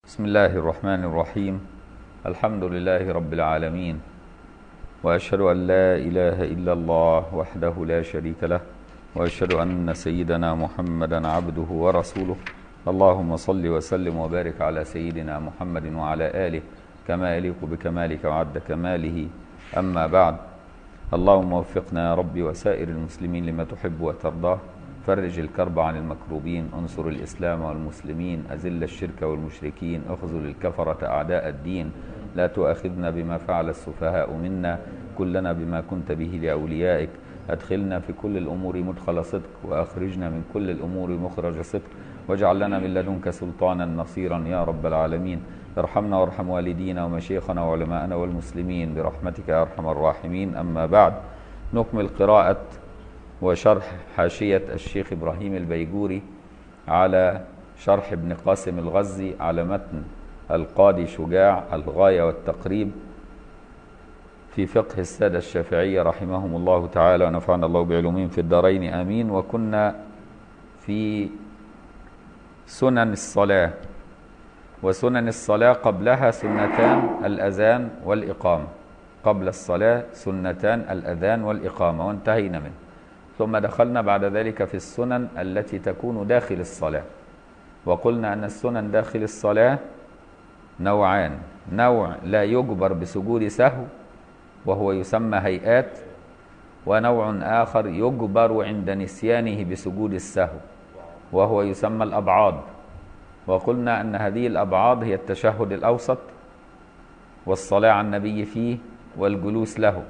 بسم الله الرحمن الرحيم الحمد لله رب العالمين واشهد ان لا اله الا الله وحده لا شريك له واشهد ان سيدنا محمدا عبده ورسوله اللهم صل وسلم وبارك على سيدنا محمد وعلى اله كما يليق بكمالك وعد كماله اما بعد اللهم وفقنا يا رب وسائر المسلمين لما تحب وترضاه فرج الكرب عن المكروبين انصر الإسلام والمسلمين أذل الشرك والمشركين اخذل الكفرة أعداء الدين لا تؤاخذنا بما فعل السفهاء منا كلنا بما كنت به لأوليائك أدخلنا في كل الأمور مدخل صدق وأخرجنا من كل الأمور مخرج صدق واجعل لنا من لدنك سلطانا نصيرا يا رب العالمين ارحمنا وارحم والدينا ومشيخنا وعلماءنا والمسلمين برحمتك يا أرحم الراحمين أما بعد نكمل قراءة وشرح حاشية الشيخ إبراهيم البيجوري على شرح ابن قاسم الغزي على متن القاضي شجاع الغاية والتقريب في فقه السادة الشافعية رحمهم الله تعالى ونفعنا الله بعلومهم في الدارين آمين وكنا في سنن الصلاة وسنن الصلاة قبلها سنتان الأذان والإقامة قبل الصلاة سنتان الأذان والإقامة وانتهينا منه ثم دخلنا بعد ذلك في السنن التي تكون داخل الصلاة وقلنا أن السنن داخل الصلاة نوعان نوع لا يجبر بسجود سهو وهو يسمى هيئات ونوع آخر يجبر عند نسيانه بسجود السهو وهو يسمى الأبعاد وقلنا أن هذه الأبعاد هي التشهد الأوسط والصلاة على النبي فيه والجلوس له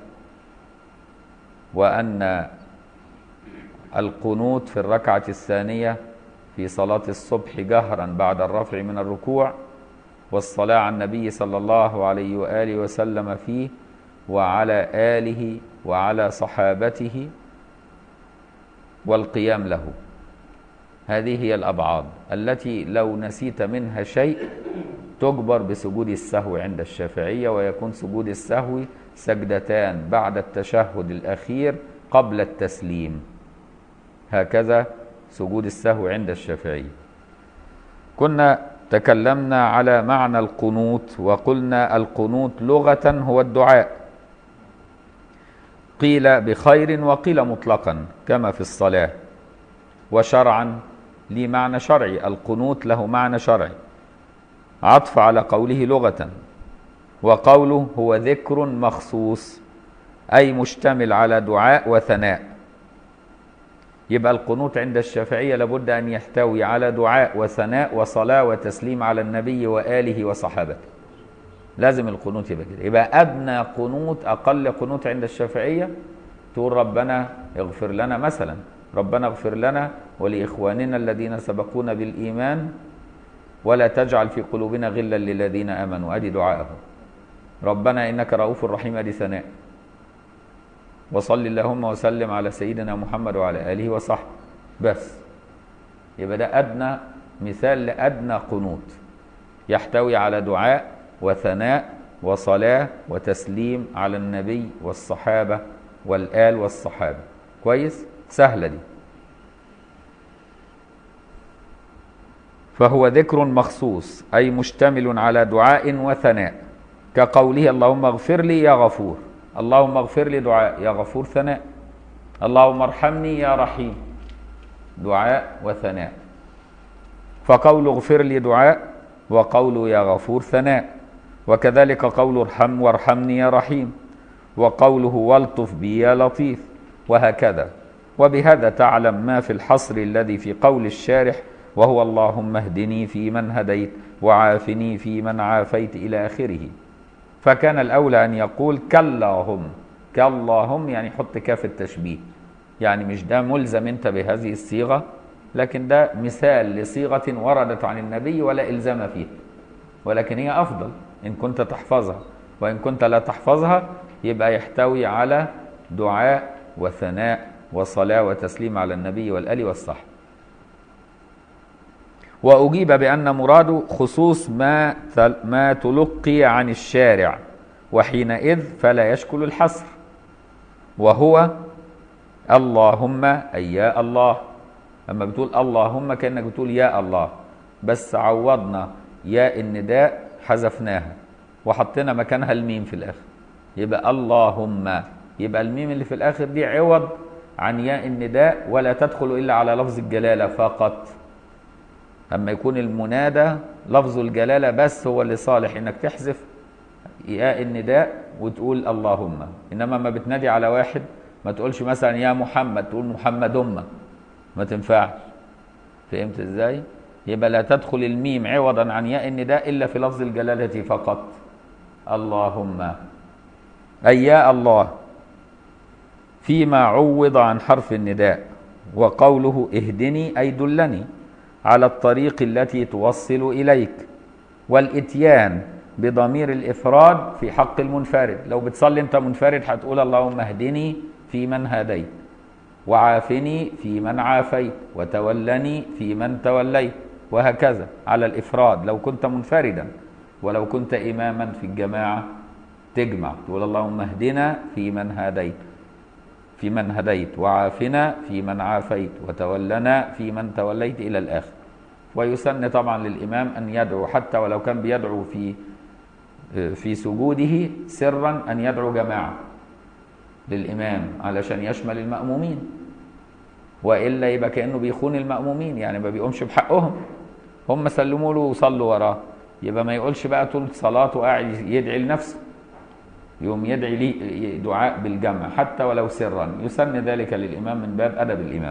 وأن القنوت في الركعة الثانية في صلاة الصبح جهرا بعد الرفع من الركوع والصلاة على النبي صلى الله عليه وآله وسلم فيه وعلى آله وعلى صحابته والقيام له هذه هي الأبعاد التي لو نسيت منها شيء تجبر بسجود السهو عند الشافعية ويكون سجود السهو سجدتان بعد التشهد الأخير قبل التسليم هكذا سجود السهو عند الشافعية كنا تكلمنا على معنى القنوت وقلنا القنوت لغة هو الدعاء قيل بخير وقيل مطلقا كما في الصلاة وشرعا لي معنى شرعي القنوت له معنى شرعي عطف على قوله لغة وقوله هو ذكر مخصوص أي مشتمل على دعاء وثناء يبقى القنوت عند الشافعية لابد أن يحتوي على دعاء وثناء وصلاة وتسليم على النبي وآله وصحابته لازم القنوت يبقى كده يبقى أدنى قنوت أقل قنوت عند الشافعية تقول ربنا اغفر لنا مثلا ربنا اغفر لنا ولإخواننا الذين سبقونا بالإيمان ولا تجعل في قلوبنا غلا للذين آمنوا أدي دعائهم ربنا إنك رؤوف رحيم أدي ثناء وصل اللهم وسلم على سيدنا محمد وعلى آله وصحبه بس يبقى ده أدنى مثال لأدنى قنوت يحتوي على دعاء وثناء وصلاة وتسليم على النبي والصحابة والآل والصحابة كويس سهلة دي فهو ذكر مخصوص أي مشتمل على دعاء وثناء كقوله اللهم اغفر لي يا غفور اللهم اغفر لي دعاء يا غفور ثناء اللهم ارحمني يا رحيم دعاء وثناء فقول اغفر لي دعاء وقول يا غفور ثناء وكذلك قول ارحم وارحمني يا رحيم وقوله والطف بي يا لطيف وهكذا وبهذا تعلم ما في الحصر الذي في قول الشارح وهو اللهم اهدني في من هديت وعافني في من عافيت إلى آخره فكان الأولى أن يقول كاللهم كاللهم يعني حط كاف التشبيه يعني مش ده ملزم أنت بهذه الصيغة لكن ده مثال لصيغة وردت عن النبي ولا إلزام فيها ولكن هي أفضل إن كنت تحفظها وإن كنت لا تحفظها يبقى يحتوي على دعاء وثناء وصلاة وتسليم على النبي والآل والصحب وأجيب بأن مراده خصوص ما ما تلقي عن الشارع وحينئذ فلا يشكل الحصر وهو اللهم أي يا الله لما بتقول اللهم كأنك بتقول يا الله بس عوضنا ياء النداء حذفناها وحطينا مكانها الميم في الاخر يبقى اللهم يبقى الميم اللي في الاخر دي عوض عن ياء النداء ولا تدخل الا على لفظ الجلاله فقط اما يكون المنادى لفظ الجلاله بس هو اللي صالح انك تحذف ياء النداء وتقول اللهم انما ما بتنادي على واحد ما تقولش مثلا يا محمد تقول محمد أمة ما تنفعش فهمت ازاي يبقى لا تدخل الميم عوضا عن ياء النداء الا في لفظ الجلاله فقط اللهم اي يا الله فيما عوض عن حرف النداء وقوله اهدني اي دلني على الطريق التي توصل اليك والاتيان بضمير الافراد في حق المنفرد لو بتصلي انت منفرد هتقول اللهم اهدني في من هديت وعافني في من عافيت وتولني في من توليت وهكذا على الافراد لو كنت منفردا ولو كنت اماما في الجماعه تجمع تقول اللهم اهدنا في من هديت في من هديت وعافنا في من عافيت وتولنا في من توليت الى الاخر ويسن طبعا للامام ان يدعو حتى ولو كان بيدعو في في سجوده سرا ان يدعو جماعه للامام علشان يشمل المامومين والا يبقى كانه بيخون المامومين يعني ما بيقومش بحقهم هم سلموا له وصلوا وراه يبقى ما يقولش بقى طول صلاته قاعد يدعي لنفسه يوم يدعي لي دعاء بالجمع حتى ولو سرا يسن ذلك للامام من باب ادب الامام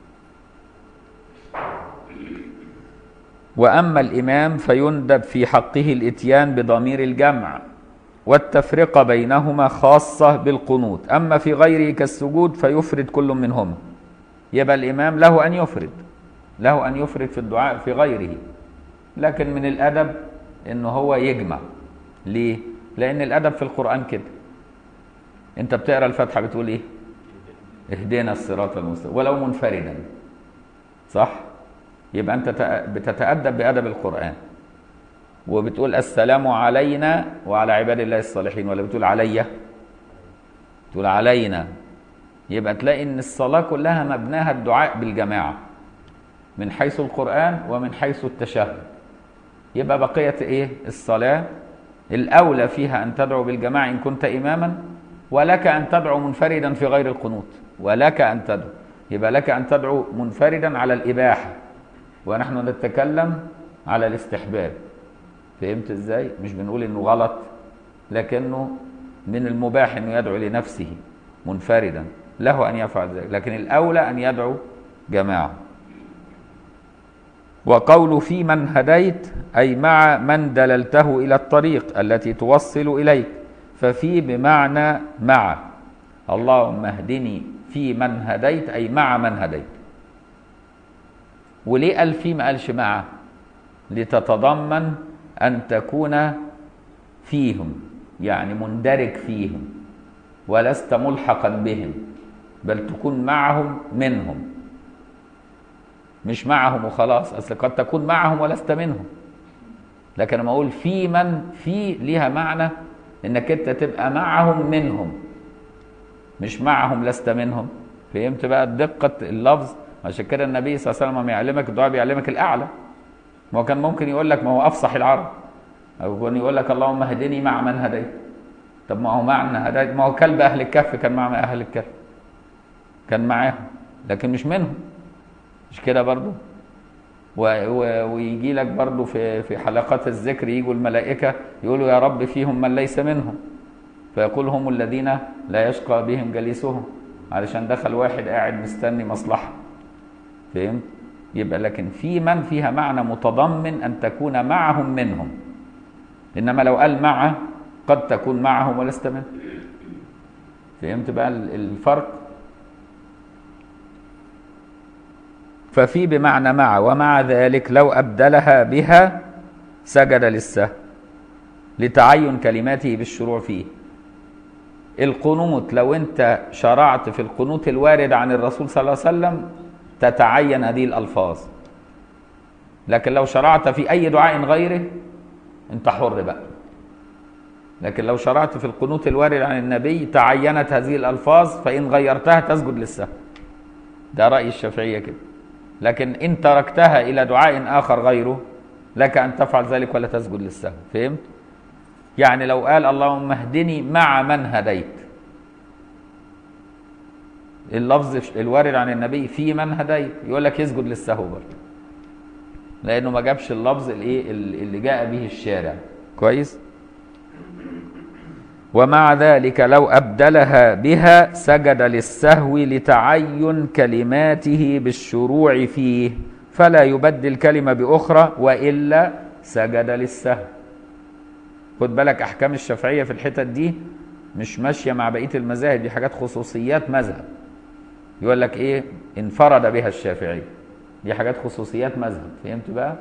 واما الامام فيندب في حقه الاتيان بضمير الجمع والتفرقه بينهما خاصه بالقنوت اما في غيره كالسجود فيفرد كل منهما يبقى الامام له ان يفرد له ان يفرد في الدعاء في غيره لكن من الادب انه هو يجمع ليه لان الادب في القران كده انت بتقرا الفاتحه بتقول ايه اهدنا الصراط المستقيم ولو منفردا صح يبقى انت بتتادب بادب القران وبتقول السلام علينا وعلى عباد الله الصالحين ولا بتقول عليا تقول علينا يبقى تلاقي ان الصلاه كلها مبناها الدعاء بالجماعه من حيث القران ومن حيث التشهد يبقى بقيه ايه الصلاه الاولى فيها ان تدعو بالجماعه ان كنت اماما ولك ان تدعو منفردا في غير القنوت ولك ان تدعو يبقى لك ان تدعو منفردا على الاباحه ونحن نتكلم على الاستحباب فهمت ازاي مش بنقول انه غلط لكنه من المباح انه يدعو لنفسه منفردا له ان يفعل ذلك لكن الاولى ان يدعو جماعه وقول في من هديت اي مع من دللته الى الطريق التي توصل اليك ففي بمعنى مع اللهم اهدني في من هديت اي مع من هديت وليه قال في ما قالش مع لتتضمن ان تكون فيهم يعني مندرج فيهم ولست ملحقا بهم بل تكون معهم منهم مش معهم وخلاص اصل قد تكون معهم ولست منهم لكن لما اقول في من في ليها معنى انك انت تبقى معهم منهم مش معهم لست منهم فهمت بقى دقة اللفظ عشان كده النبي صلى الله عليه وسلم لما يعلمك الدعاء بيعلمك الاعلى ما هو كان ممكن يقول لك ما هو افصح العرب او كان يقول لك اللهم اهدني مع من هديت طب ما هو معنى هديت ما هو كلب اهل الكهف كان مع اهل الكهف كان معاهم لكن مش منهم مش كده برضو ويجي لك برضو في في حلقات الذكر يجوا الملائكة يقولوا يا رب فيهم من ليس منهم فيقول هم الذين لا يشقى بهم جليسهم علشان دخل واحد قاعد مستني مصلحة فهمت يبقى لكن في من فيها معنى متضمن أن تكون معهم منهم إنما لو قال مع قد تكون معهم ولست منهم فهمت بقى الفرق ففي بمعنى مع ومع ذلك لو أبدلها بها سجد للسهو لتعين كلماته بالشروع فيه القنوت لو انت شرعت في القنوت الوارد عن الرسول صلى الله عليه وسلم تتعين هذه الألفاظ لكن لو شرعت في أي دعاء غيره انت حر بقى لكن لو شرعت في القنوت الوارد عن النبي تعينت هذه الألفاظ فإن غيرتها تسجد للسهو ده رأي الشافعية كده لكن إن تركتها إلى دعاء آخر غيره لك أن تفعل ذلك ولا تسجد للسهو فهمت؟ يعني لو قال اللهم اهدني مع من هديت اللفظ الوارد عن النبي في من هديت يقول لك يسجد للسهو برضه لانه ما جابش اللفظ الايه اللي جاء به الشارع كويس ومع ذلك لو ابدلها بها سجد للسهو لتعين كلماته بالشروع فيه فلا يبدل كلمه باخرى والا سجد للسهو خد بالك احكام الشافعيه في الحتت دي مش ماشيه مع بقيه المذاهب دي حاجات خصوصيات مذهب يقول لك ايه انفرد بها الشافعي دي حاجات خصوصيات مذهب فهمت بقى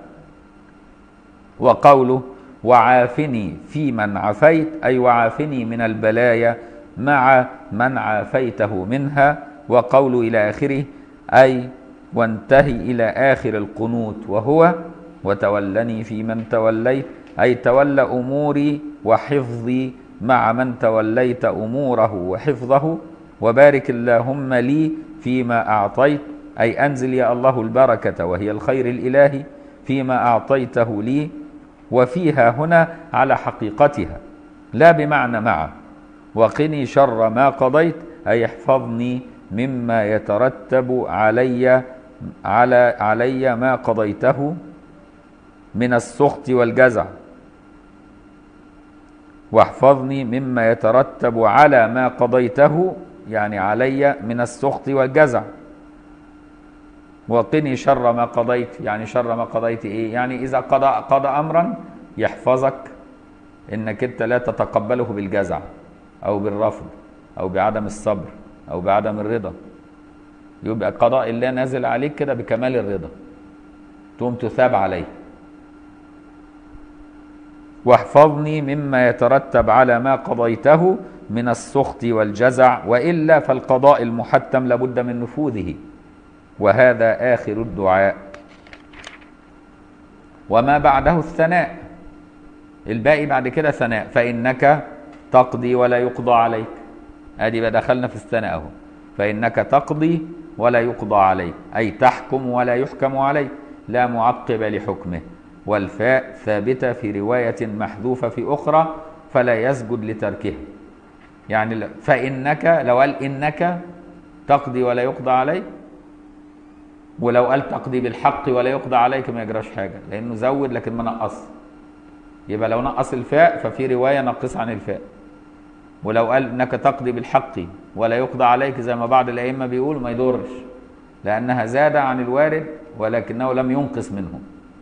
وقوله وعافني في من عافيت اي وعافني من البلايا مع من عافيته منها وقوله الى اخره اي وانتهي الى اخر القنوت وهو وتولني في من توليت اي تولى اموري وحفظي مع من توليت اموره وحفظه وبارك اللهم لي فيما اعطيت اي انزل يا الله البركه وهي الخير الالهي فيما اعطيته لي وفيها هنا على حقيقتها لا بمعنى مع وقني شر ما قضيت اي احفظني مما يترتب علي على علي ما قضيته من السخط والجزع واحفظني مما يترتب على ما قضيته يعني علي من السخط والجزع وقني شر ما قضيت يعني شر ما قضيت ايه يعني اذا قضى قضى امرا يحفظك انك انت لا تتقبله بالجزع او بالرفض او بعدم الصبر او بعدم الرضا يبقى قضاء الله نازل عليك كده بكمال الرضا تقوم تثاب عليه واحفظني مما يترتب على ما قضيته من السخط والجزع والا فالقضاء المحتم لابد من نفوذه وهذا اخر الدعاء وما بعده الثناء الباقي بعد كده ثناء فانك تقضي ولا يقضى عليك ادي بقى دخلنا في الثناء اهو فانك تقضي ولا يقضى عليك اي تحكم ولا يحكم عليك لا معقب لحكمه والفاء ثابته في روايه محذوفه في اخرى فلا يسجد لتركها يعني فانك لو قال انك تقضي ولا يقضى عليك ولو قال تقضي بالحق ولا يقضى عليك ما يجراش حاجه لانه زود لكن ما نقص يبقى لو نقص الفاء ففي روايه نقص عن الفاء ولو قال انك تقضي بالحق ولا يقضى عليك زي ما بعض الائمه بيقولوا ما يضرش لانها زاد عن الوارد ولكنه لم ينقص منه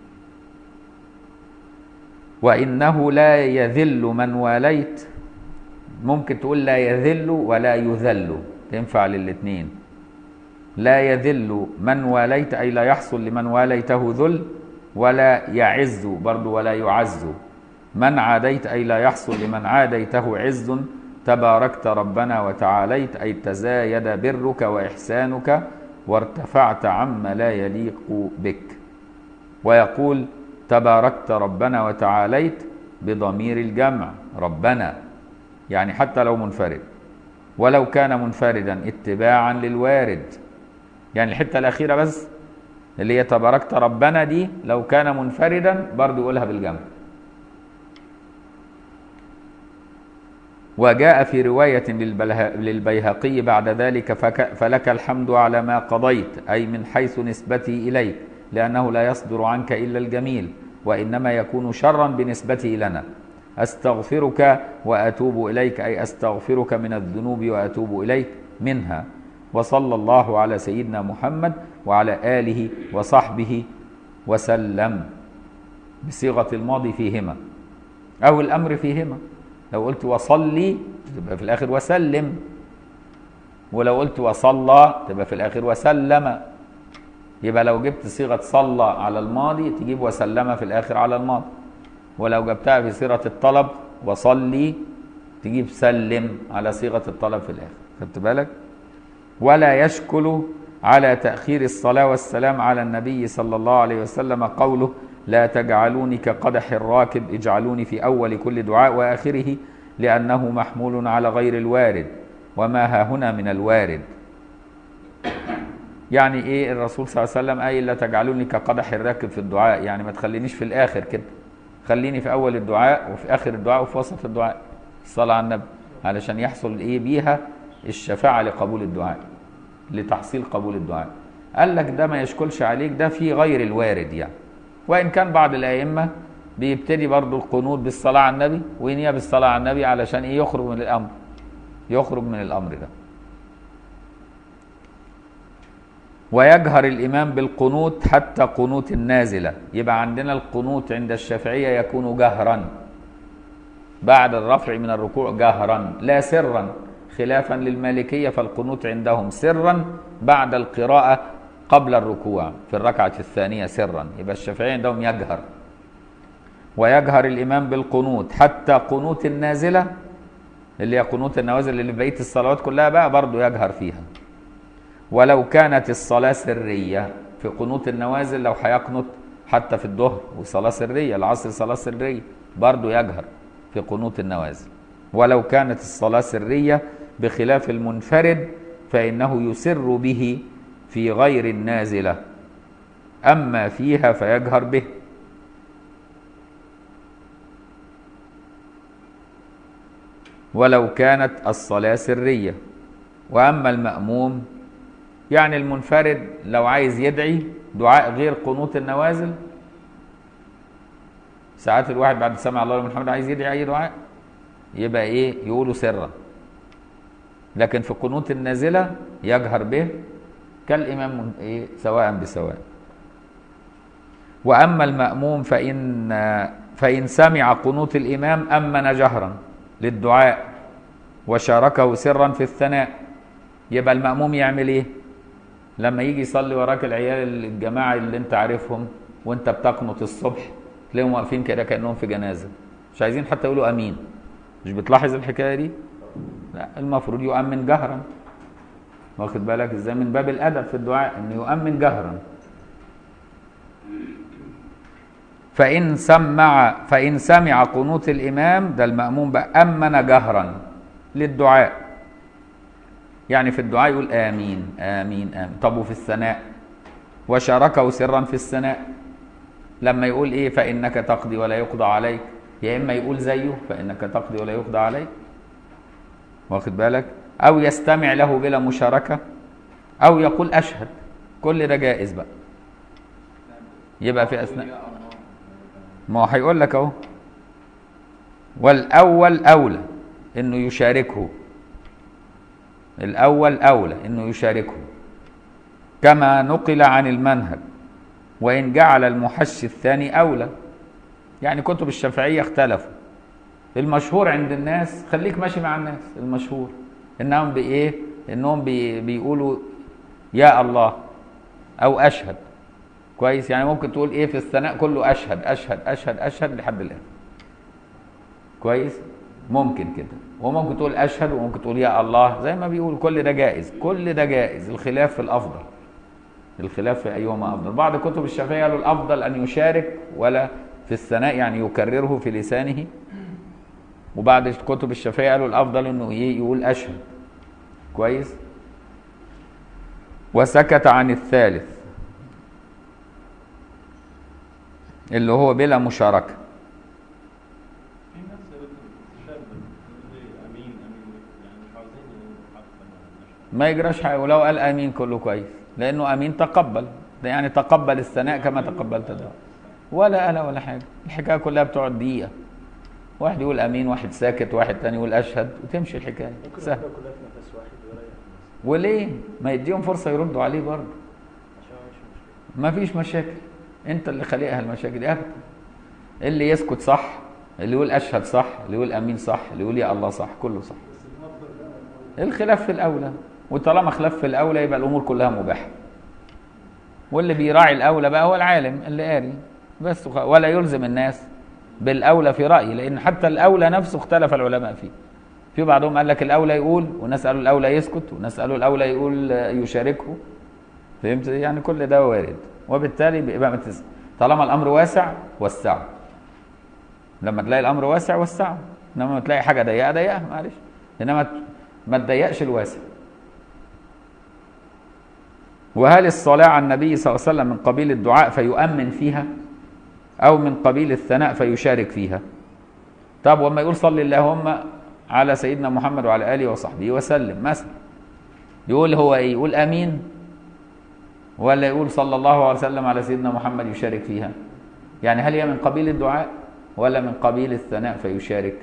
وانه لا يذل من واليت ممكن تقول لا يذل ولا يذل تنفع للاثنين لا يذل من واليت اي لا يحصل لمن واليته ذل ولا يعز برضو ولا يعز من عاديت اي لا يحصل لمن عاديته عز تباركت ربنا وتعاليت اي تزايد برك واحسانك وارتفعت عما لا يليق بك ويقول تباركت ربنا وتعاليت بضمير الجمع ربنا يعني حتى لو منفرد ولو كان منفردا اتباعا للوارد يعني الحته الاخيره بس اللي هي تباركت ربنا دي لو كان منفردا برضه يقولها بالجمع وجاء في رواية للبيهقي بعد ذلك فلك الحمد على ما قضيت أي من حيث نسبتي إليك لأنه لا يصدر عنك إلا الجميل وإنما يكون شرا بنسبته لنا أستغفرك وأتوب إليك أي أستغفرك من الذنوب وأتوب إليك منها وصلى الله على سيدنا محمد وعلى آله وصحبه وسلم بصيغة الماضي فيهما أو الأمر فيهما لو قلت وصلي تبقى في الآخر وسلم ولو قلت وصلى تبقى في الآخر وسلم يبقى لو جبت صيغة صلى على الماضي تجيب وسلم في الآخر على الماضي ولو جبتها في صيغة الطلب وصلي تجيب سلم على صيغة الطلب في الآخر خدت بالك ولا يشكل على تأخير الصلاة والسلام على النبي صلى الله عليه وسلم قوله لا تجعلوني كقدح الراكب اجعلوني في أول كل دعاء وآخره لأنه محمول على غير الوارد وما ها هنا من الوارد يعني ايه الرسول صلى الله عليه وسلم قايل لا تجعلوني كقدح الراكب في الدعاء يعني ما تخلينيش في الاخر كده خليني في اول الدعاء وفي اخر الدعاء وفي وسط الدعاء الصلاه على النبي علشان يحصل ايه بيها الشفاعه لقبول الدعاء لتحصيل قبول الدعاء قال لك ده ما يشكلش عليك ده في غير الوارد يعني وان كان بعض الائمه بيبتدي برضو القنوت بالصلاه على النبي وينيها بالصلاه على النبي علشان ايه يخرج من الامر يخرج من الامر ده ويجهر الإمام بالقنوت حتى قنوت النازلة يبقى عندنا القنوت عند الشافعية يكون جهرا بعد الرفع من الركوع جهرا لا سرا خلافا للمالكية فالقنوت عندهم سرا بعد القراءة قبل الركوع في الركعة الثانية سرا يبقى الشافعية عندهم يجهر ويجهر الإمام بالقنوت حتى قنوت النازلة اللي هي قنوت النوازل اللي في بقية الصلوات كلها بقى برضه يجهر فيها ولو كانت الصلاة سرية في قنوت النوازل لو هيقنط حتى في الظهر وصلاة سرية العصر صلاة سرية برضه يجهر في قنوت النوازل ولو كانت الصلاة سرية بخلاف المنفرد فإنه يسر به في غير النازلة أما فيها فيجهر به ولو كانت الصلاة سرية وأما المأموم يعني المنفرد لو عايز يدعي دعاء غير قنوت النوازل ساعات الواحد بعد سمع الله لمن حمد عايز يدعي اي دعاء يبقى ايه يقوله سرا لكن في قنوت النازله يجهر به كالامام ايه سواء بسواء واما الماموم فان فان سمع قنوت الامام امن جهرا للدعاء وشاركه سرا في الثناء يبقى الماموم يعمل ايه لما يجي يصلي وراك العيال الجماعه اللي انت عارفهم وانت بتقنط الصبح تلاقيهم واقفين كده كانهم في جنازه مش عايزين حتى يقولوا امين مش بتلاحظ الحكايه دي لا المفروض يؤمن جهرا واخد بالك ازاي من باب الادب في الدعاء انه يؤمن جهرا فان سمع فان سمع قنوت الامام ده الماموم بقى امن جهرا للدعاء يعني في الدعاء يقول آمين آمين آمين طب وفي الثناء وشاركه سرا في الثناء لما يقول إيه فإنك تقضي ولا يقضى عليك يا إما يقول زيه فإنك تقضي ولا يقضى عليك واخد بالك أو يستمع له بلا مشاركة أو يقول أشهد كل ده جائز بقى يبقى في أثناء ما هو هيقول لك أهو والأول أولى إنه يشاركه الأول أولى إنه يشاركه كما نقل عن المنهج وإن جعل المحشي الثاني أولى يعني كتب الشافعية اختلفوا المشهور عند الناس خليك ماشي مع الناس المشهور إنهم بإيه إنهم بي بيقولوا يا الله أو أشهد كويس يعني ممكن تقول إيه في الثناء كله أشهد أشهد أشهد أشهد لحد الآن كويس ممكن كده وممكن تقول اشهد وممكن تقول يا الله زي ما بيقول كل ده جائز كل ده جائز الخلاف في الافضل الخلاف في ايهما افضل بعض كتب الشافعيه قالوا الافضل ان يشارك ولا في الثناء يعني يكرره في لسانه وبعض كتب الشافعيه قالوا الافضل انه يقول اشهد كويس وسكت عن الثالث اللي هو بلا مشاركه ما يجراش حاجه ولو قال امين كله كويس لانه امين تقبل ده يعني تقبل الثناء كما تقبلت الدعاء ولا قال ولا حاجه الحكايه كلها بتقعد دقيقه واحد يقول امين واحد ساكت واحد تاني يقول اشهد وتمشي الحكايه سهل وليه ما يديهم فرصه يردوا عليه برضه ما فيش مشاكل انت اللي خالقها المشاكل دي ابدا اللي يسكت صح اللي يقول اشهد صح اللي يقول امين صح اللي يقول يا الله صح كله صح الخلاف في الاولى وطالما خلاف في الاولى يبقى الامور كلها مباحه واللي بيراعي الاولى بقى هو العالم اللي قاري بس ولا يلزم الناس بالاولى في رايي لان حتى الاولى نفسه اختلف العلماء فيه في بعضهم قال لك الاولى يقول وناس قالوا الاولى يسكت وناس قالوا الاولى يقول يشاركه فهمت يعني كل ده وارد وبالتالي بيبقى متز... طالما الامر واسع وسعه لما تلاقي الامر واسع وسعه انما لما تلاقي حاجه ضيقه ضيقها معلش انما ما تضيقش الواسع وهل الصلاة على النبي صلى الله عليه وسلم من قبيل الدعاء فيؤمن فيها أو من قبيل الثناء فيشارك فيها طب وما يقول صل اللهم على سيدنا محمد وعلى آله وصحبه وسلم مثلا يقول هو إيه يقول أمين ولا يقول صلى الله عليه وسلم على سيدنا محمد يشارك فيها يعني هل هي من قبيل الدعاء ولا من قبيل الثناء فيشارك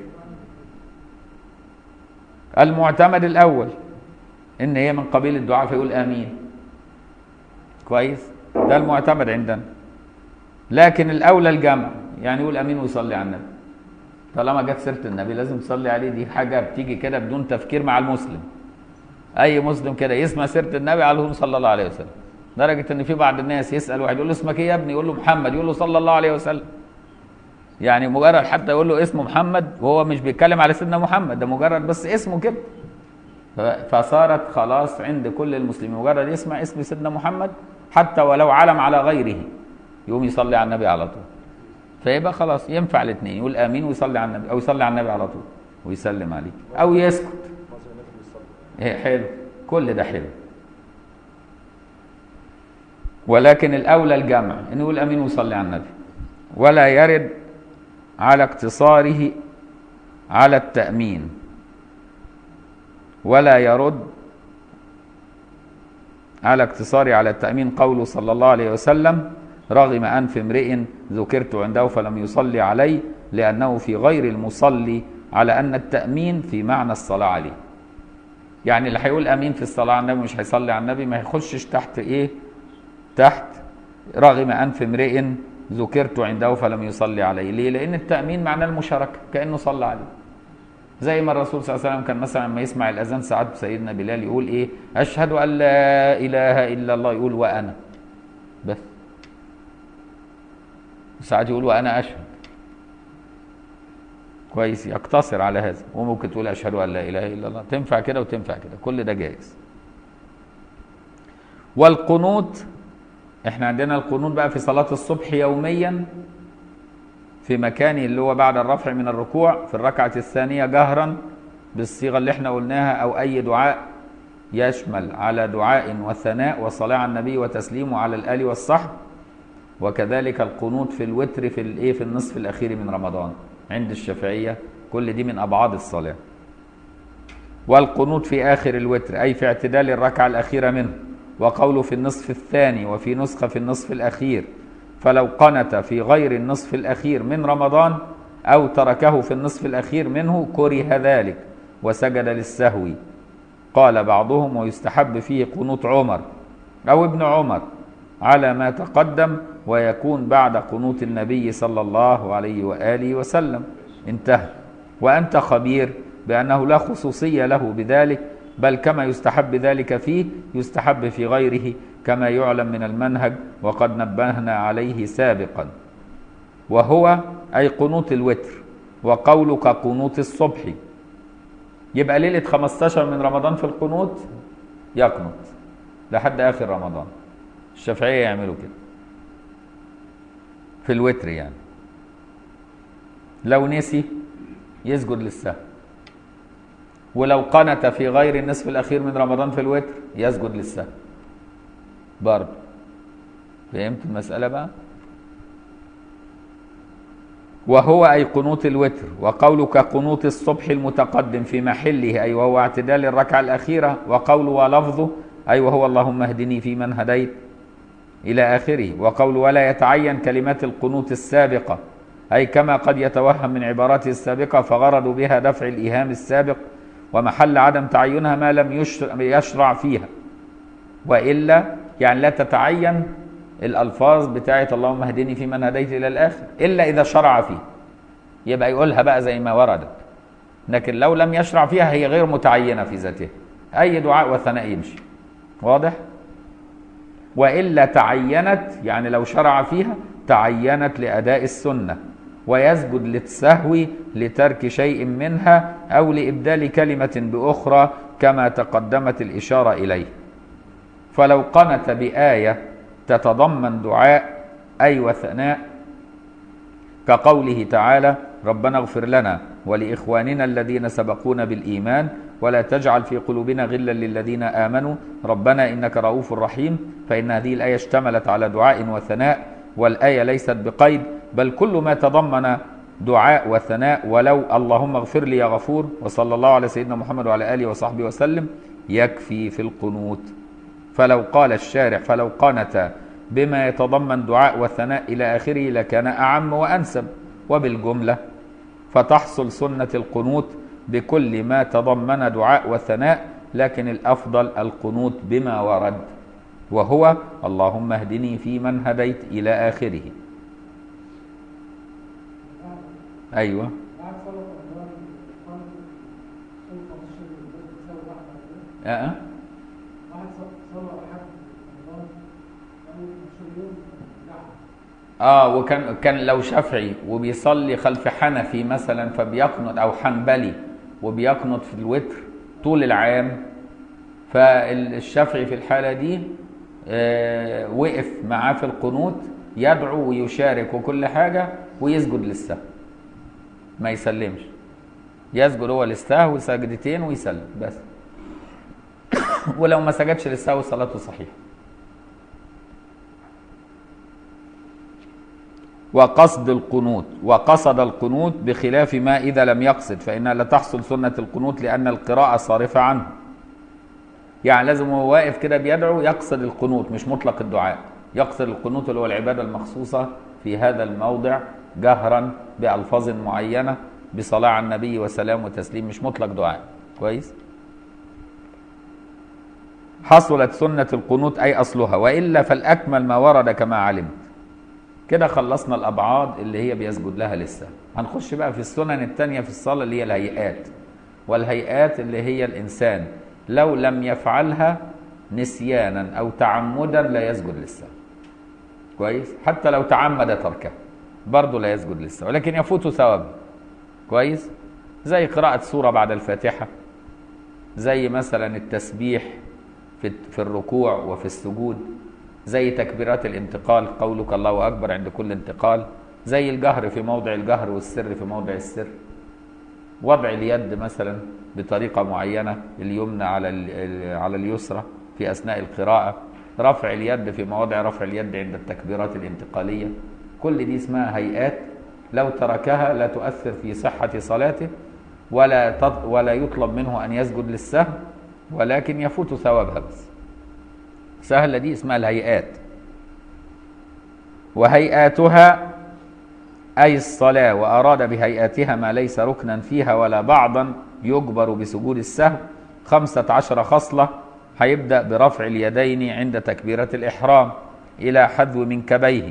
المعتمد الأول إن هي من قبيل الدعاء فيقول آمين كويس ده المعتمد عندنا لكن الأولى الجمع يعني يقول آمين ويصلي على النبي طالما جت سيرة النبي لازم تصلي عليه دي حاجة بتيجي كده بدون تفكير مع المسلم أي مسلم كده يسمع سيرة النبي على طول صلى الله عليه وسلم لدرجة إن في بعض الناس يسأل واحد يقول له اسمك إيه يا ابني؟ يقول له محمد يقول له صلى الله عليه وسلم يعني مجرد حتى يقول له اسمه محمد وهو مش بيتكلم على سيدنا محمد ده مجرد بس اسمه كده فصارت خلاص عند كل المسلمين مجرد يسمع اسم سيدنا محمد حتى ولو علم على غيره يقوم يصلي على النبي على طول فيبقى خلاص ينفع الاثنين يقول امين ويصلي على النبي او يصلي على النبي على طول ويسلم عليه او يسكت حلو كل ده حلو ولكن الاولى الجمع انه يقول امين ويصلي على النبي ولا يرد على اقتصاره على التامين ولا يرد على اقتصاره على التامين قوله صلى الله عليه وسلم رغم انف امرئ ذكرت عنده فلم يصلي علي لانه في غير المصلي على ان التامين في معنى الصلاه عليه يعني اللي هيقول امين في الصلاه على النبي مش هيصلي على النبي ما يخشش تحت ايه تحت رغم انف امرئ ذكرت عنده فلم يصلي عليه ليه لان التامين معناه المشاركه كانه صلى عليه زي ما الرسول صلى الله عليه وسلم كان مثلا لما يسمع الاذان ساعات سيدنا بلال يقول ايه اشهد ان لا اله الا الله يقول وانا بس ساعات يقول وانا اشهد كويس يقتصر على هذا وممكن تقول اشهد ان لا اله الا الله تنفع كده وتنفع كده كل ده جائز والقنوت احنا عندنا القنوت بقى في صلاة الصبح يوميا في مكانه اللي هو بعد الرفع من الركوع في الركعة الثانية جهرا بالصيغة اللي احنا قلناها او اي دعاء يشمل على دعاء وثناء وصلاة على النبي وتسليم على الآل والصحب وكذلك القنوت في الوتر في الايه في النصف الاخير من رمضان عند الشافعية كل دي من ابعاد الصلاة والقنوت في اخر الوتر اي في اعتدال الركعة الاخيرة منه وقوله في النصف الثاني وفي نسخة في النصف الأخير فلو قنت في غير النصف الأخير من رمضان أو تركه في النصف الأخير منه كره ذلك وسجد للسهو قال بعضهم ويستحب فيه قنوت عمر أو ابن عمر على ما تقدم ويكون بعد قنوت النبي صلى الله عليه وآله وسلم انتهى وأنت خبير بأنه لا خصوصية له بذلك بل كما يستحب ذلك فيه يستحب في غيره كما يعلم من المنهج وقد نبهنا عليه سابقا وهو أي قنوت الوتر وقولك قنوت الصبح يبقى ليلة 15 من رمضان في القنوت يقنط لحد آخر رمضان الشافعية يعملوا كده في الوتر يعني لو نسي يسجد للسهو ولو قنت في غير النصف الأخير من رمضان في الوتر يسجد للسهو برضه فهمت المسألة بقى وهو أي قنوت الوتر وقولك قنوت الصبح المتقدم في محله أي وهو اعتدال الركعة الأخيرة وقول ولفظه أي وهو اللهم اهدني فيمن هديت إلى آخره وقول ولا يتعين كلمات القنوت السابقة أي كما قد يتوهم من عباراته السابقة فغرضوا بها دفع الإيهام السابق ومحل عدم تعينها ما لم يشرع فيها والا يعني لا تتعين الالفاظ بتاعه اللهم اهدني فيمن هديت الى الاخر الا اذا شرع فيه يبقى يقولها بقى زي ما وردت لكن لو لم يشرع فيها هي غير متعينه في ذاتها اي دعاء وثناء يمشي واضح والا تعينت يعني لو شرع فيها تعينت لاداء السنه ويسجد للسهو لترك شيء منها او لابدال كلمه باخرى كما تقدمت الاشاره اليه فلو قنت بايه تتضمن دعاء اي وثناء كقوله تعالى ربنا اغفر لنا ولإخواننا الذين سبقونا بالإيمان ولا تجعل في قلوبنا غلا للذين آمنوا ربنا إنك رؤوف رحيم فإن هذه الآية اشتملت على دعاء وثناء والآية ليست بقيد بل كل ما تضمن دعاء وثناء ولو اللهم اغفر لي يا غفور وصلى الله على سيدنا محمد وعلى آله وصحبه وسلم يكفي في القنوت فلو قال الشارع فلو قنت بما يتضمن دعاء وثناء إلى آخره لكان أعم وأنسب وبالجملة فتحصل سنة القنوت بكل ما تضمن دعاء وثناء لكن الأفضل القنوت بما ورد وهو اللهم اهدني فيمن هديت إلى آخره أيوة بعد صلاة الأنوار قال صوم 15 يوم بس بتساوي واحد على كده. أه. واحد ص- صلى أحد رمضان أول 15 يوم لحد اه وكان كان لو شافعي وبيصلي خلف حنفي مثلا فبيقنط او حنبلي وبيقنط في الوتر طول العام فالشافعي في الحاله دي آه وقف معاه في القنوت يدعو ويشارك وكل حاجه ويسجد للسهو ما يسلمش يسجد هو للسهو سجدتين ويسلم بس ولو ما سجدش للسهو صلاته صحيحه وقصد القنوت وقصد القنوت بخلاف ما إذا لم يقصد فإنها لا تحصل سنة القنوت لأن القراءة صارفة عنه يعني لازم هو واقف كده بيدعو يقصد القنوت مش مطلق الدعاء يقصد القنوت اللي هو العبادة المخصوصة في هذا الموضع جهرا بألفاظ معينة بصلاة على النبي وسلام وتسليم مش مطلق دعاء كويس حصلت سنة القنوت أي أصلها وإلا فالأكمل ما ورد كما علمت كده خلصنا الابعاد اللي هي بيسجد لها لسه هنخش بقى في السنن التانية في الصلاة اللي هي الهيئات والهيئات اللي هي الإنسان لو لم يفعلها نسيانا أو تعمدا لا يسجد لسه كويس حتى لو تعمد تركها برضه لا يسجد لسه ولكن يفوت ثوابه كويس زي قراءة سورة بعد الفاتحة زي مثلا التسبيح في في الركوع وفي السجود زي تكبيرات الانتقال قولك الله اكبر عند كل انتقال زي الجهر في موضع الجهر والسر في موضع السر وضع اليد مثلا بطريقه معينه اليمنى على ال- على اليسرى في اثناء القراءه رفع اليد في مواضع رفع اليد عند التكبيرات الانتقاليه كل دي اسمها هيئات لو تركها لا تؤثر في صحه صلاته ولا تط- ولا يطلب منه ان يسجد للسهو ولكن يفوت ثوابها بس سهلة دي اسمها الهيئات وهيئاتها أي الصلاة وأراد بهيئاتها ما ليس ركنا فيها ولا بعضا يجبر بسجود السهو خمسة عشر خصلة هيبدأ برفع اليدين عند تكبيرة الإحرام إلى حذو منكبيه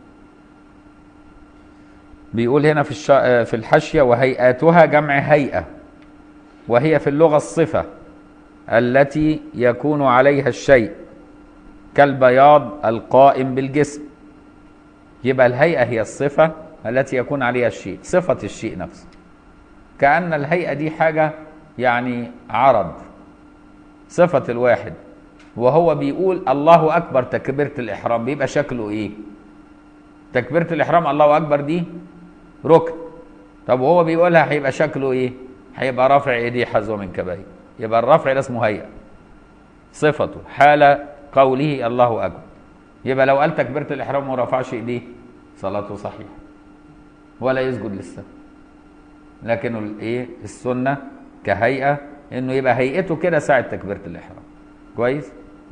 بيقول هنا في الش... في الحاشية وهيئاتها جمع هيئة وهي في اللغة الصفة التي يكون عليها الشيء كالبياض القائم بالجسم يبقى الهيئة هي الصفة التي يكون عليها الشيء صفة الشيء نفسه كأن الهيئة دي حاجة يعني عرض صفة الواحد وهو بيقول الله أكبر تكبيرة الإحرام بيبقى شكله إيه تكبيرة الإحرام الله أكبر دي ركن طب وهو بيقولها هيبقى شكله إيه هيبقى رافع إيديه حذو من كبيه يبقى الرفع ده اسمه هيئة صفته حال قوله الله أكبر يبقى لو قال تكبيرة الإحرام وما رفعش إيديه صلاته صحيحة ولا يسجد للسهو لكن الايه السنه كهيئه انه يبقى هيئته كده ساعه تكبيره الاحرام كويس